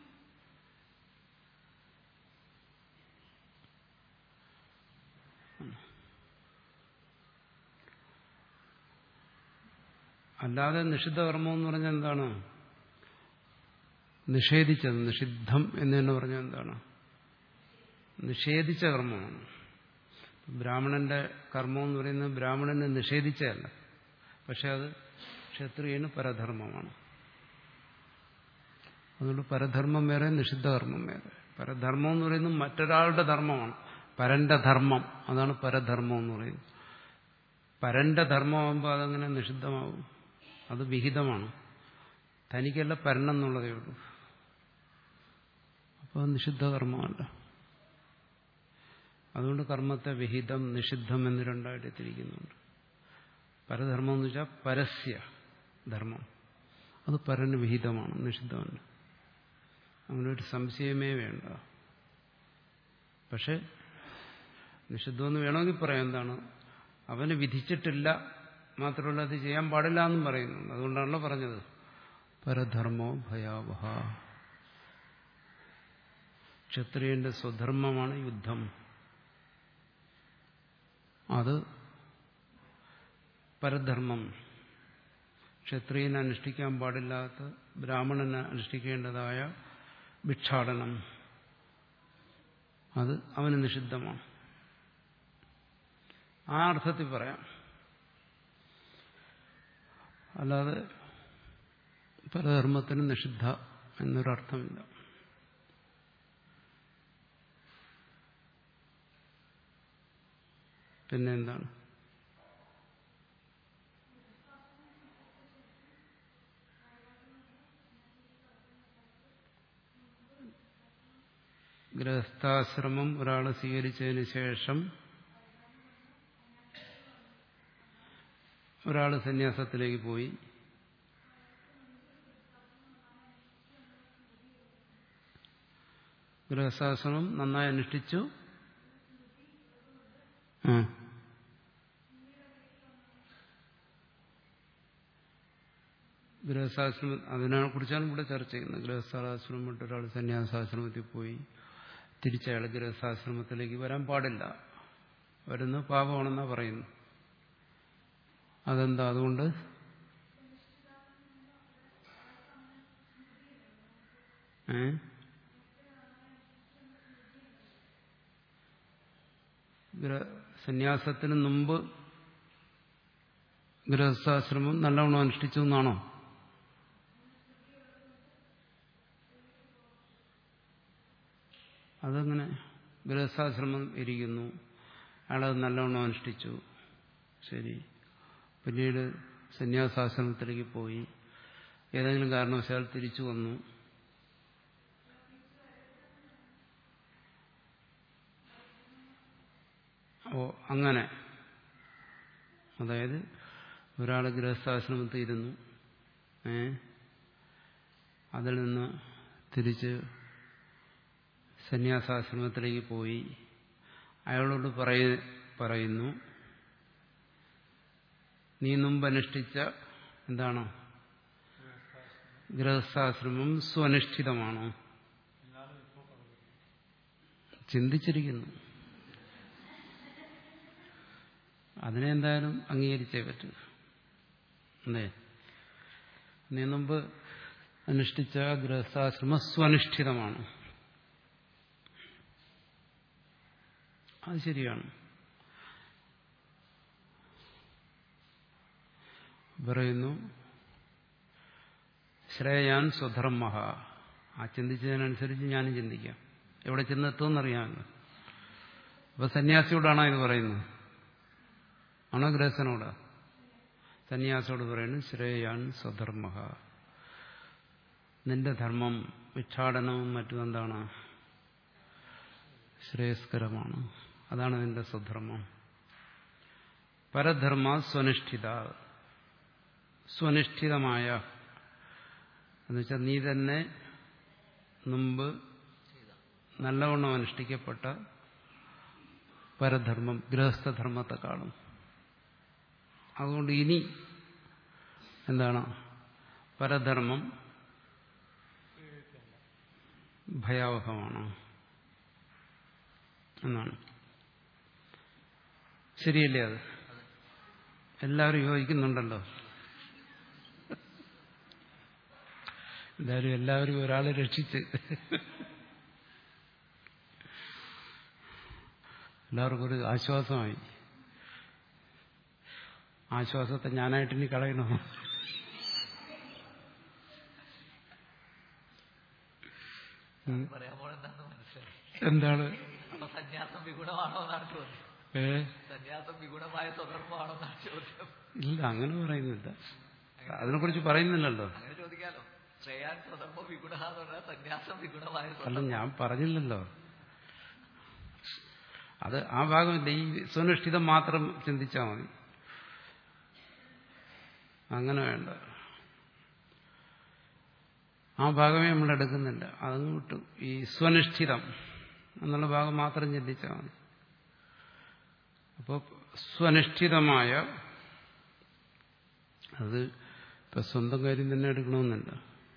Speaker 1: അല്ലാതെ നിഷിദ്ധ കർമ്മം എന്ന് പറഞ്ഞാൽ എന്താണ് നിഷേധിച്ചത് നിഷിദ്ധം എന്ന് തന്നെ പറഞ്ഞാൽ എന്താണ് നിഷേധിച്ച കർമ്മമാണ് ബ്രാഹ്മണന്റെ കർമ്മം എന്ന് പറയുന്നത് ബ്രാഹ്മണനെ നിഷേധിച്ചതല്ല പക്ഷെ അത് ക്ഷത്രിയന് പരധർമ്മമാണ് അതുകൊണ്ട് പരധർമ്മം വേറെ നിഷിദ്ധ കർമ്മം വേറെ പരധർമ്മം എന്ന് പറയുന്നത് മറ്റൊരാളുടെ ധർമ്മമാണ് പരന്റെ ധർമ്മം അതാണ് പരധർമ്മം എന്ന് പറയുന്നത് പരന്റെ ധർമ്മമാകുമ്പോൾ അതങ്ങനെ നിഷിദ്ധമാവും അത് വിഹിതമാണ് തനിക്കല്ല പരനെന്നുള്ളതേ ഉള്ളൂ അപ്പോൾ നിഷിദ്ധ കർമ്മമല്ല അതുകൊണ്ട് കർമ്മത്തെ വിഹിതം നിഷിദ്ധം എന്ന് രണ്ടായിട്ട് തിരിക്കുന്നുണ്ട് പരധർമ്മം എന്ന് വെച്ചാൽ പരസ്യ ധർമ്മം അത് പരന് വിഹിതമാണ് നിഷിദ്ധമല്ല അങ്ങനെ ഒരു സംശയമേ വേണ്ട പക്ഷെ നിഷിദ്ധമെന്ന് വേണമെങ്കിൽ പറയാം എന്താണ് അവന് വിധിച്ചിട്ടില്ല മാത്രമല്ല അത് ചെയ്യാൻ പാടില്ല എന്നും പറയുന്നുണ്ട് അതുകൊണ്ടാണല്ലോ പറഞ്ഞത് പരധർമ്മോ ഭയാവഹ ക്ഷത്രിയന്റെ സ്വധർമ്മമാണ് യുദ്ധം അത് പരധർമ്മം ക്ഷത്രിയന് അനുഷ്ഠിക്കാൻ പാടില്ലാത്ത ബ്രാഹ്മണന് അനുഷ്ഠിക്കേണ്ടതായ ഭിക്ഷാടനം അത് അവന് നിഷിദ്ധമാണ് ആ അർത്ഥത്തിൽ പറയാം അല്ലാതെ പരധർമ്മത്തിന് നിഷിദ്ധ എന്നൊരർത്ഥമില്ല പിന്നെ എന്താണ് ഗൃഹസ്ഥാശ്രമം ഒരാൾ സ്വീകരിച്ചതിന് ശേഷം ഒരാൾ സന്യാസത്തിലേക്ക് പോയി ഗൃഹസ്ഥാശ്രമം നന്നായി അനുഷ്ഠിച്ചു ആ. ഗൃഹസ്ഥാശ്രമം അതിനെ കുറിച്ചാണ് ഇവിടെ ചർച്ച ചെയ്യുന്നത് ഗൃഹസ്ഥാശ്രമം വിട്ട് ഒരാൾ സന്യാസാശ്രമത്തിൽ പോയി തിരിച്ചയാൾ ഗൃഹസ്ഥാശ്രമത്തിലേക്ക് വരാൻ പാടില്ല വരുന്ന പാപമാണെന്നാണ് പറയുന്നു അതെന്താ അതുകൊണ്ട് ഏ സന്യാസത്തിന് മുമ്പ് ഗൃഹസ്ഥാശ്രമം നല്ലവണ്ണം അനുഷ്ഠിച്ചു എന്നാണോ അതങ്ങനെ ഗൃഹസ്ഥാശ്രമം ഇരിക്കുന്നു അയാളത് നല്ലവണ്ണം അനുഷ്ഠിച്ചു ശരി പിന്നീട് സന്യാസാശ്രമത്തിലേക്ക് പോയി ഏതെങ്കിലും കാരണവശാൽ തിരിച്ചു വന്നു ഓ അങ്ങനെ അതായത് ഒരാൾ ഗൃഹസ്ഥാശ്രമത്തിൽ ഇരുന്നു ഏ അതിൽ നിന്ന് തിരിച്ച് സന്യാസാശ്രമത്തിലേക്ക് പോയി അയാളോട് പറയ പറയുന്നു നീ മുമ്പ് അനുഷ്ഠിച്ച എന്താണ് ഗൃഹസ്ഥാശ്രമം സ്വനിഷ്ഠിതമാണോ ചിന്തിച്ചിരിക്കുന്നു അതിനെ എന്തായാലും അംഗീകരിച്ചേ പറ്റൂ അല്ലേ നീ മുമ്പ് അനുഷ്ഠിച്ച ഗൃഹസ്ഥാശ്രമ സ്വനിഷ്ഠിതമാണ് അത് ശരിയാണ് പറയുന്നു ശ്രേയാൻ സ്വധർമ്മ ആ ചിന്തിച്ചതിനനുസരിച്ച് ഞാനും ചിന്തിക്കാം എവിടെ ചെന്നെത്തുമെന്നറിയാമല്ലോ അപ്പൊ സന്യാസിയോടാണോ ഇത് പറയുന്നത് ആണോ ഗൃഹസ്ഥനോട് സന്യാസിയോട് പറയുന്നു ശ്രേയാൻ സ്വധർമ്മ നിന്റെ ധർമ്മം ഭിക്ഷാടനവും മറ്റും എന്താണ് ശ്രേയസ്കരമാണ് അതാണ് നിന്റെ സ്വധർമ്മം പരധർമ്മ സ്വനിഷ്ഠിത സ്വനിഷ്ഠിതമായ എന്നുവെച്ചാൽ നീ തന്നെ മുമ്പ് നല്ലവണ്ണം അനുഷ്ഠിക്കപ്പെട്ട പരധർമ്മം ഗൃഹസ്ഥധർമ്മത്തെക്കാളും അതുകൊണ്ട് ഇനി എന്താണ് പരധർമ്മം ഭയാവഹമാണ് എന്നാണ് ശരിയല്ലേ അത് എല്ലാവരും യോജിക്കുന്നുണ്ടല്ലോ എന്തായാലും എല്ലാവരും ഒരാളെ രക്ഷിച്ച് എല്ലാവർക്കും ഒരു ആശ്വാസമായി ആശ്വാസത്തെ ഞാനായിട്ട് ഇനി കളയണോ ഉം.
Speaker 2: പറയാൻ പോണെന്താന്ന് മനസ്സിലായി
Speaker 1: എന്താണ്
Speaker 2: അപ്പൊ സന്യാസം വിഗുണമാണോ എന്നാണ് ചോദ്യം
Speaker 1: ഏ
Speaker 2: സന്യാസം വിഗുണമായ സ്വധർമ്മമാണോ എന്നാണ് ചോദ്യം
Speaker 1: ഇല്ല അങ്ങനെ പറയുന്നില്ല അതിനെക്കുറിച്ച് പറയുന്നില്ലല്ലോ
Speaker 2: അങ്ങനെ ചോദിക്കാലോ ശ്രേയാൻ സ്വധർമ്മ വിഗുണ എന്ന് പറഞ്ഞാൽ സന്യാസം വിഗുണമായ
Speaker 1: അല്ല
Speaker 2: സ്വധർമ്മം
Speaker 1: ഞാൻ പറഞ്ഞില്ലല്ലോ അത് ആ ഭാഗമില്ല ഈ സുനിഷ്ഠിതം മാത്രം ചിന്തിച്ചാൽ മതി അങ്ങനെ വേണ്ട ആ ഭാഗമേ നമ്മൾ എടുക്കുന്നില്ല അതങ്ങ് വിട്ടു ഈ സ്വനിഷ്ഠിതം എന്നുള്ള ഭാഗം മാത്രം ചിന്തിച്ചാൽ മതി അപ്പോൾ സ്വനിഷ്ഠിതമായ അത് ഇപ്പൊ സ്വന്തം കാര്യം തന്നെ എടുക്കണമെന്നില്ല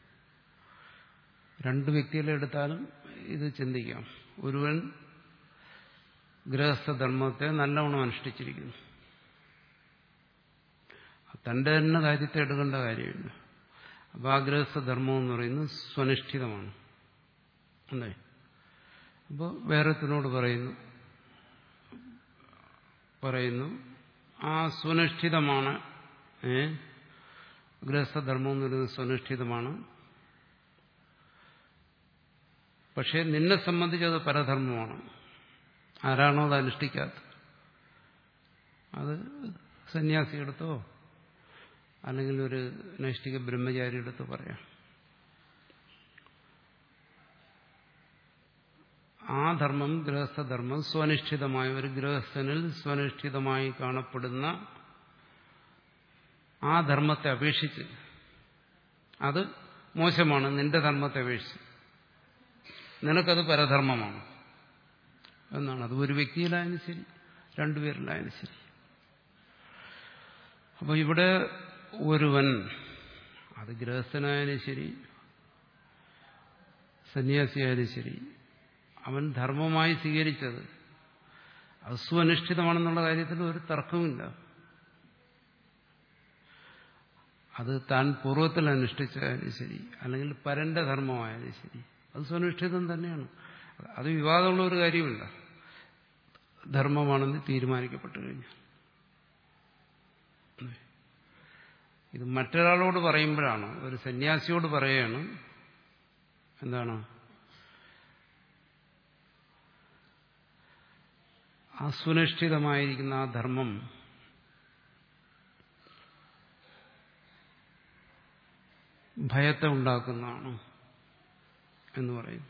Speaker 1: രണ്ട് വ്യക്തികളെ എടുത്താലും ഇത് ചിന്തിക്കാം ഒരുവൻ ഗൃഹസ്ഥധർമ്മത്തെ നല്ലവണ്ണം അനുഷ്ഠിച്ചിരിക്കുന്നു തന്റെ തന്നെ കാര്യത്തെ എടുക്കേണ്ട കാര്യമില്ല അപ്പൊ ആ ഗൃഹസ്ഥധർമ്മം എന്ന് പറയുന്നത് സ്വനിഷ്ഠിതമാണ് അല്ലേ അപ്പോൾ വേറെത്തിനോട് പറയുന്നു പറയുന്നു ആ സ്വനിഷ്ഠിതമാണ് ഏ ഗൃഹസ്ഥധർമ്മം എന്ന് പറയുന്നത് സ്വനിഷ്ഠിതമാണ് പക്ഷേ നിന്നെ സംബന്ധിച്ച് അത് പരധർമ്മമാണ് ആരാണോ അത് അനുഷ്ഠിക്കാത്തത് അത് സന്യാസി എടുത്തോ അല്ലെങ്കിൽ ഒരു നൈഷ്ഠിക ബ്രഹ്മചാരി എടുത്തോ പറയാം ആ ധർമ്മം ഗൃഹസ്ഥധർമ്മം സ്വനിഷ്ഠിതമായ ഒരു ഗൃഹസ്ഥനിൽ സ്വനിഷ്ഠിതമായി കാണപ്പെടുന്ന ആ ധർമ്മത്തെ അപേക്ഷിച്ച് അത് മോശമാണ് നിന്റെ ധർമ്മത്തെ അപേക്ഷിച്ച് നിനക്കത് പരധർമ്മമാണ് എന്നാണ് അത് ഒരു വ്യക്തിയിലായാലും ശരി രണ്ടുപേരിലായാലും ശരി അപ്പോൾ ഇവിടെ ഒരുവൻ അത് ഗൃഹസ്ഥനായാലും ശരി സന്യാസിയായാലും ശരി അവൻ ധർമ്മമായി സ്വീകരിച്ചത് അത് സ്വനിഷ്ഠിതമാണെന്നുള്ള കാര്യത്തിൽ ഒരു തർക്കമില്ല അത് താൻ പൂർവ്വത്തിൽ അനുഷ്ഠിച്ചാലും ശരി അല്ലെങ്കിൽ പരന്റെ ധർമ്മമായാലും ശരി അത് സ്വനിഷ്ഠിതം തന്നെയാണ് അത് വിവാദമുള്ള ഒരു കാര്യമില്ല ധർമ്മമാണെന്ന് തീരുമാനിക്കപ്പെട്ടു കഴിഞ്ഞു ഇത് മറ്റൊരാളോട് പറയുമ്പോഴാണ് ഒരു സന്യാസിയോട് പറയുകയാണ് എന്താണ് ആ സുനിഷ്ഠിതമായിരിക്കുന്ന ആ ധർമ്മം ഭയത്തെ ഉണ്ടാക്കുന്നതാണ് എന്ന് പറയും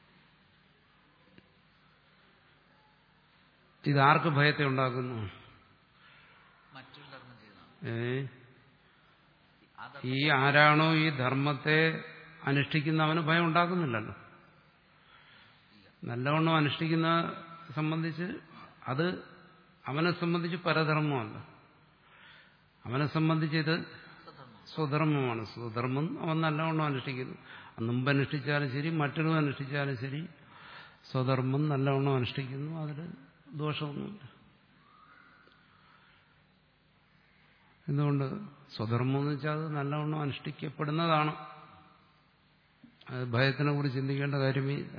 Speaker 1: ഇതാർക്ക് ഭയത്തെ ഉണ്ടാക്കുന്നു
Speaker 2: മറ്റൊരു ധർമ്മം ചെയ്യുന്നതാണ്
Speaker 1: ഏ
Speaker 2: ആ ധർമ്മം
Speaker 1: ഈ ആരാണോ ഈ ധർമ്മത്തെ അനുഷ്ഠിക്കുന്നവന് ഭയം ഉണ്ടാക്കുന്നില്ലല്ലോ നല്ലവണ്ണം അനുഷ്ഠിക്കുന്ന സംബന്ധിച്ച് അത് അവനെ സംബന്ധിച്ച് പരധർമ്മമല്ല അവനെ സംബന്ധിച്ച് ഇത്
Speaker 2: സ്വധർമ്മം
Speaker 1: സ്വധർമ്മമാണ് സ്വധർമ്മം അവൻ നല്ലവണ്ണം അനുഷ്ഠിക്കുന്നു മുമ്പ് അനുഷ്ഠിച്ചാലും ശരി മറ്റൊരു അനുഷ്ഠിച്ചാലും ശരി സ്വധർമ്മം നല്ലവണ്ണം അനുഷ്ഠിക്കുന്നു അതിൽ ദോഷമൊന്നുമില്ല എന്തുകൊണ്ട് സ്വധർമ്മം എന്ന് വെച്ചാൽ അത് നല്ലവണ്ണം അനുഷ്ഠിക്കപ്പെടുന്നതാണ് അത് ഭയത്തിനെ കുറിച്ച് ചിന്തിക്കേണ്ട കാര്യമേ ഇല്ല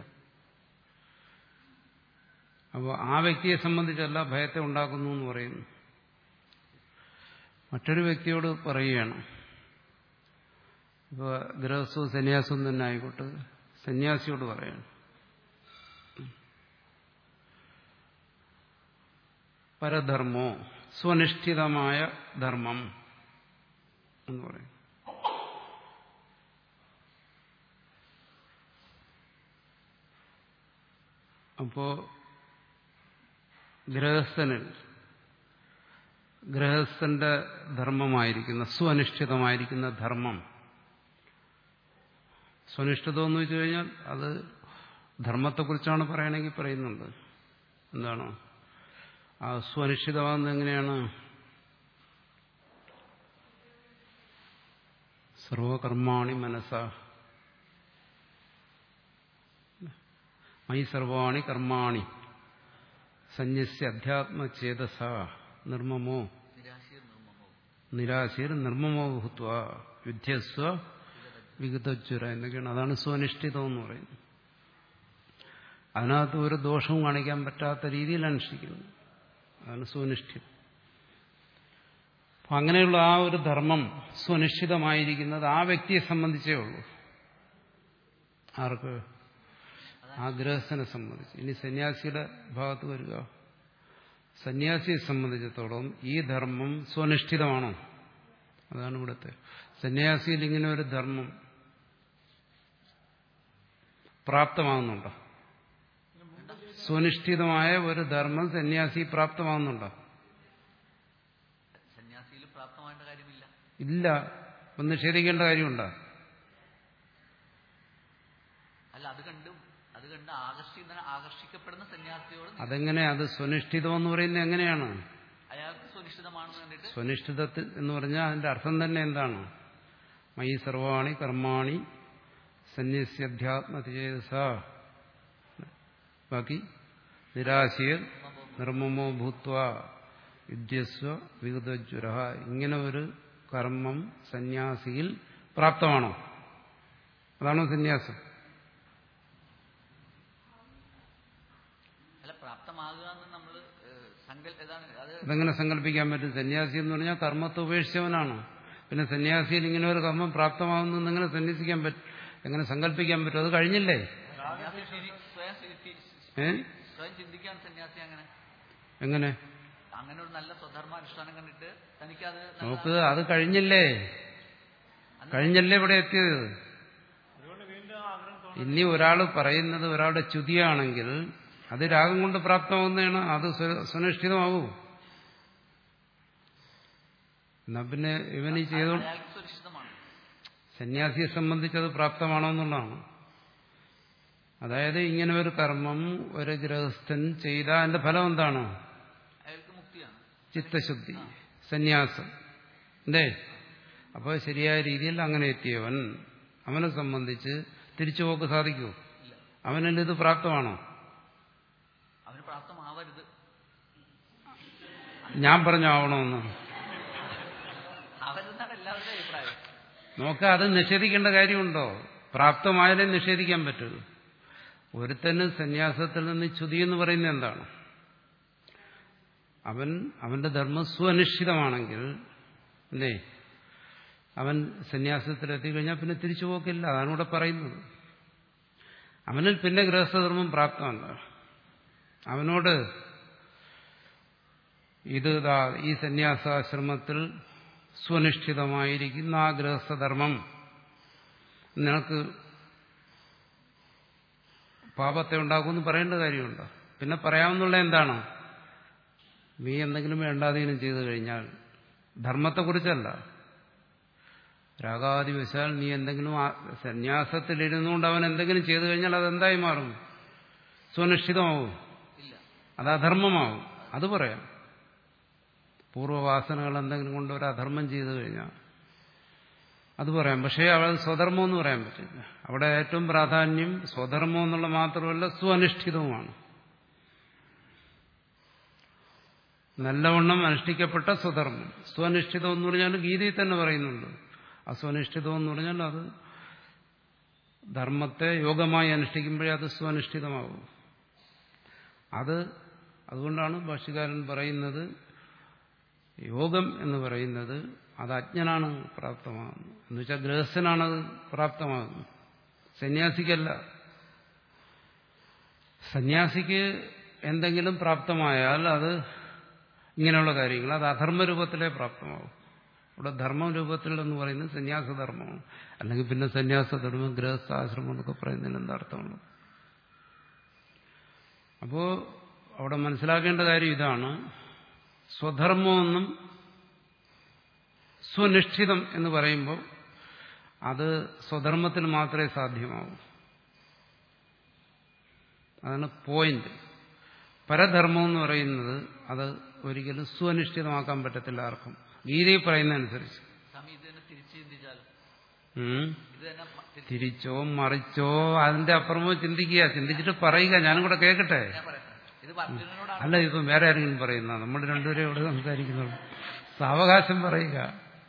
Speaker 1: അപ്പോൾ ആ വ്യക്തിയെ സംബന്ധിച്ചല്ല ഭയത്തെ ഉണ്ടാക്കുന്നു എന്ന് പറയുന്നു മറ്റൊരു വ്യക്തിയോട് പറയുകയാണ് ഇപ്പോൾ ഗൃഹസ്ഥവും സന്യാസവും തന്നെ ആയിക്കോട്ടെ സന്യാസിയോട് പറയണം പരധർമ്മോ സ്വനിഷ്ഠിതമായ ധർമ്മം എന്ന് പറയും അപ്പോ ഗൃഹസ്ഥനിൽ ഗൃഹസ്ഥന്റെ ധർമ്മമായിരിക്കുന്ന സ്വനിഷ്ഠിതമായിരിക്കുന്ന ധർമ്മം സ്വനിഷ്ഠിതം എന്ന് വെച്ച് കഴിഞ്ഞാൽ അത് ധർമ്മത്തെക്കുറിച്ചാണ് പറയണമെങ്കിൽ പറയുന്നുണ്ട് എന്താണ് ആ സ്വനിഷ്ഠിതമാകുന്നത് എങ്ങനെയാണ് സർവകർമാണി മനസ്സ മൈ സർവാണി കർമാണി സന്യസ്യ അധ്യാത്മചേതസ നിർമ്മമോ
Speaker 2: നിരാശീർ നിർമ്മമോ
Speaker 1: നിരാശീർ നിർമ്മമോ ഭൂത്വ യുദ്ധസ്വ വിഗതജ്വര എന്നൊക്കെയാണ് അതാണ് സ്വനിഷ്ഠിതം എന്ന് പറയുന്നത് അതിനകത്ത് ഒരു ദോഷവും കാണിക്കാൻ പറ്റാത്ത രീതിയിൽ അനുഷ്ഠിക്കുന്നു അതാണ് സ്വനിഷ്ഠിതം അപ്പൊ അങ്ങനെയുള്ള ആ ഒരു ധർമ്മം സ്വനിഷ്ഠിതമായിരിക്കുന്നത് ആ വ്യക്തിയെ സംബന്ധിച്ചേ ഉള്ളൂ ആർക്ക് ആ ഗൃഹസ്ഥനെ സംബന്ധിച്ച് ഇനി സന്യാസിയുടെ ഭാഗത്ത് വരിക സന്യാസിയെ സംബന്ധിച്ചിടത്തോളം ഈ ധർമ്മം സ്വനിഷ്ഠിതമാണോ അതാണ് ഇവിടുത്തെ സന്യാസിയിൽ ഇങ്ങനെ ഒരു ധർമ്മം പ്രാപ്തമാകുന്നുണ്ടോ സ്വനിഷ്ഠിതമായ ഒരു ധർമ്മം സന്യാസി പ്രാപ്തമാകുന്നുണ്ടോ
Speaker 2: സന്യാസിയിൽ പ്രാപ്തമാകേണ്ട കാര്യമില്ല
Speaker 1: ഇല്ല ഒന്ന് നിഷേധിക്കേണ്ട കാര്യമുണ്ടോ
Speaker 2: അല്ല അത് കണ്ടും അത് കണ്ട് ആകർഷിക്കുന്ന ആകർഷിക്കപ്പെടുന്ന സന്യാസിയോട്
Speaker 1: അതെങ്ങനെ അത് സ്വനിഷ്ഠിതം എന്ന് പറയുന്നത് എങ്ങനെയാണ്
Speaker 2: അയാൾക്ക് സുനിശ്ചിതമാണെന്ന് കണ്ടിട്ട്
Speaker 1: സ്വനിഷ്ഠിതത്തിൽ എന്ന് പറഞ്ഞാൽ അതിന്റെ അർത്ഥം തന്നെ എന്താണ് മയി സർവാണി കർമാണി സന്യസ്യധ്യാത്മചേതസ ബാക്കി നിരാശീർ നിർമ്മമോ ഭൂത്വ യുദ്ധസ്വ വിഗതജ്വര ഇങ്ങനെ ഒരു കർമ്മം സന്യാസിയിൽ പ്രാപ്തമാണോ അതാണോ സന്യാസം
Speaker 2: അല്ല പ്രാപ്തമാകുക എന്ന് നമ്മൾ സങ്കൽ ഇതാണ് അത്
Speaker 1: അതെങ്ങനെ സങ്കല്പിക്കാൻ പറ്റും സന്യാസി എന്ന് പറഞ്ഞാൽ കർമ്മത്തെ ഉപേക്ഷിച്ചവനാണ് പിന്നെ സന്യാസിയിൽ ഇങ്ങനെ ഒരു കർമ്മം പ്രാപ്തമാകുന്നു എങ്ങനെ സന്യസിക്കാൻ പറ്റും എങ്ങനെ സങ്കല്പിക്കാൻ പറ്റും അത് കഴിഞ്ഞില്ലേ
Speaker 2: സന്യാസി ശരി- സ്വയം ശരി- ശരി-
Speaker 1: ഏ
Speaker 2: സ്വയം ചിന്തിക്കാൻ സന്യാസി അങ്ങനെ
Speaker 1: എങ്ങനെ
Speaker 2: അങ്ങനെ ഒരു നല്ല സ്വധർമ്മ അനുഷ്ഠാനം കണ്ടിട്ട് തനിക്കത് നല്ല-
Speaker 1: നോക്ക് അത് കഴിഞ്ഞില്ലേ കഴിഞ്ഞല്ലേ ഇവിടെ എത്തിയത്
Speaker 3: അതുകൊണ്ട് വീണ്ടും ആ ആഗ്രഹം തോന്നും
Speaker 1: ഇനി ഒരാൾ പറയുന്നത് ഒരാളുടെ ചുതിയാണെങ്കിൽ അത് രാഗം കൊണ്ട് പ്രാപ്തമാവുന്നതാണ് അത് സ്വ- സുനിഷ്ഠിതമാവൂ എന്നാ പിന്നെ ഇവൻ ഈ ചെയ്തോ
Speaker 2: അയാൾക്ക് സുരക്ഷിതമാണ്
Speaker 1: സന്യാസിയെ സംബന്ധിച്ച് അത് പ്രാപ്തമാണോ എന്നുള്ളതാണ് അതായത് ഇങ്ങനെ ഒരു കർമ്മം ഒരു ഗൃഹസ്ഥൻ ചെയ്ത അതിന്റെ ഫലം എന്താണ്
Speaker 2: അയാൾക്ക് മുക്തിയാണ്
Speaker 1: ചിത്തശുദ്ധി സന്യാസം അല്ലേ അപ്പോൾ ശരിയായ രീതിയിൽ അങ്ങനെ എത്തിയവൻ അവനെ സംബന്ധിച്ച് തിരിച്ചുപോക്ക് സാധിക്കൂ
Speaker 2: ഇല്ല
Speaker 1: അവനിൽ ഇത് പ്രാപ്തമാണോ
Speaker 2: അവന് പ്രാപ്തമാവരുത്
Speaker 1: ഞാൻ പറഞ്ഞു ആവണമെന്ന്
Speaker 2: അവരെന്നാണ് എല്ലാവരുടെയും അഭിപ്രായം
Speaker 1: നോക്ക അത് നിഷേധിക്കേണ്ട കാര്യമുണ്ടോ പ്രാപ്തമായാലേ നിഷേധിക്കാൻ പറ്റൂ ഒരുത്തന് സന്യാസത്തിൽ നിന്ന് ചുതി എന്ന് പറയുന്നത് എന്താണ് അവൻ അവന്റെ ധർമ്മം സ്വനിശ്ചിതമാണെങ്കിൽ അല്ലേ അവൻ സന്യാസത്തിലെത്തിക്കഴിഞ്ഞാൽ പിന്നെ തിരിച്ചു പോക്കില്ല അതാണ് ഇവിടെ പറയുന്നത് അവനിൽ പിന്നെ ഗൃഹസ്ഥധർമ്മം പ്രാപ്തമല്ല അവനോട് ഇത് ദാ ഈ സന്യാസാശ്രമത്തിൽ സ്വനിഷ്ഠിതമായിരിക്കുന്ന ആ ഗൃഹസ്ഥധർമ്മം നിനക്ക് പാപത്തെ ഉണ്ടാക്കുമെന്ന് പറയേണ്ട കാര്യമുണ്ടോ പിന്നെ പറയാവുന്നുള്ള എന്താണ് നീ എന്തെങ്കിലും വേണ്ടാതീനം ചെയ്തു കഴിഞ്ഞാൽ ധർമ്മത്തെക്കുറിച്ചല്ല രാഗാദിവശാൽ നീ എന്തെങ്കിലും ആ- സന്യാസത്തിലിരുന്നുകൊണ്ട് അവൻ എന്തെങ്കിലും ചെയ്തു കഴിഞ്ഞാൽ അതെന്തായി മാറും സ്വനിഷ്ഠിതമാവും
Speaker 2: ഇല്ല
Speaker 1: അത് അധർമ്മമാവും അത് പറയാം പൂർവ്വവാസനകൾ എന്തെങ്കിലും കൊണ്ട് ഒരു അധർമ്മം ചെയ്തു കഴിഞ്ഞാൽ അത് പറയാം പക്ഷേ അവിടെ സ്വധർമ്മം എന്ന് പറയാൻ പറ്റില്ല അവിടെ ഏറ്റവും പ്രാധാന്യം സ്വധർമ്മം എന്നുള്ള മാത്രമല്ല സ്വനിഷ്ഠിതവുമാണ് നല്ലവണ്ണം അനുഷ്ഠിക്കപ്പെട്ട സ്വധർമ്മം സ്വനിഷ്ഠിതം എന്ന് പറഞ്ഞാൽ ഗീതയിൽ തന്നെ പറയുന്നുണ്ട് അസ്വനിഷ്ഠിതം എന്ന് പറഞ്ഞാൽ അത് ധർമ്മത്തെ യോഗമായി അനുഷ്ഠിക്കുമ്പോഴേ അത് സ്വനിഷ്ഠിതമാകും അത് അതുകൊണ്ടാണ് ഭാഷ്യകാരൻ പറയുന്നത് യോഗം എന്ന് പറയുന്നത് അത് അജ്ഞനാണ് പ്രാപ്തമാകുന്നത് എന്ന് വെച്ചാൽ ഗൃഹസ്ഥനാണത് പ്രാപ്തമാകുന്നത് സന്യാസിക്കല്ല സന്യാസിക്ക് എന്തെങ്കിലും പ്രാപ്തമായാൽ അത് ഇങ്ങനെയുള്ള കാര്യങ്ങൾ അത് അധർമ്മ രൂപത്തിലേ പ്രാപ്തമാകും ഇവിടെ ധർമ്മ രൂപത്തിൽ എന്ന് പറയുന്നത് സന്യാസധർമ്മമാണ് അല്ലെങ്കിൽ പിന്നെ സന്യാസധർമ്മം ഗൃഹസ്ഥാശ്രമം എന്നൊക്കെ പറയുന്നതിന് എന്താ അർത്ഥമുള്ളത് അപ്പോ അവിടെ മനസ്സിലാക്കേണ്ട കാര്യം ഇതാണ് സ്വധർമ്മമെന്നും സ്വനിഷ്ഠിതം എന്ന് പറയുമ്പോൾ അത് സ്വധർമ്മത്തിന് മാത്രമേ സാധ്യമാവൂ അതാണ് പോയിന്റ് പരധർമ്മം എന്ന് പറയുന്നത് അത് ഒരിക്കലും സ്വനിഷ്ഠിതമാക്കാൻ പറ്റത്തില്ല ആർക്കും ഗീതയിൽ പറയുന്നതനുസരിച്ച്
Speaker 2: സ്വാമി ഇത് തന്നെ തിരിച്ച് ചിന്തിച്ചാൽ
Speaker 1: ഉം.
Speaker 2: ഇത് തന്നെ മ- തിരിച്ച്
Speaker 1: തിരിച്ചോ മറിച്ചോ അതിന്റെ അപ്പുറമോ ചിന്തിക്കുക ചിന്തിച്ചിട്ട് പറയുക ഞാനും കൂടെ കേൾക്കട്ടെ
Speaker 2: ഞാൻ പറയട്ടെ ഇത് അർജുനനോടാണ്
Speaker 1: അല്ല ഇപ്പം വേറെ ആരെങ്കിലും പറയുന്ന നമ്മൾ രണ്ടുപേരും ഇവിടെ സംസാരിക്കുന്നുള്ളൂ സാവകാശം പറയുക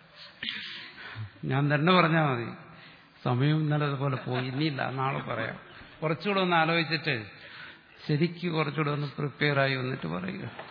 Speaker 1: ഞാൻ തന്നെ പറഞ്ഞാൽ മതി സമയം ഇന്നലെ അതുപോലെ പോയി ഇനിയില്ല നാളെ പറയാം കുറച്ചുകൂടെ ഒന്ന് ആലോചിച്ചിട്ട് ശരിക്ക് കുറച്ചുകൂടെ ഒന്ന് പ്രിപ്പയർ ആയി വന്നിട്ട് പറയുക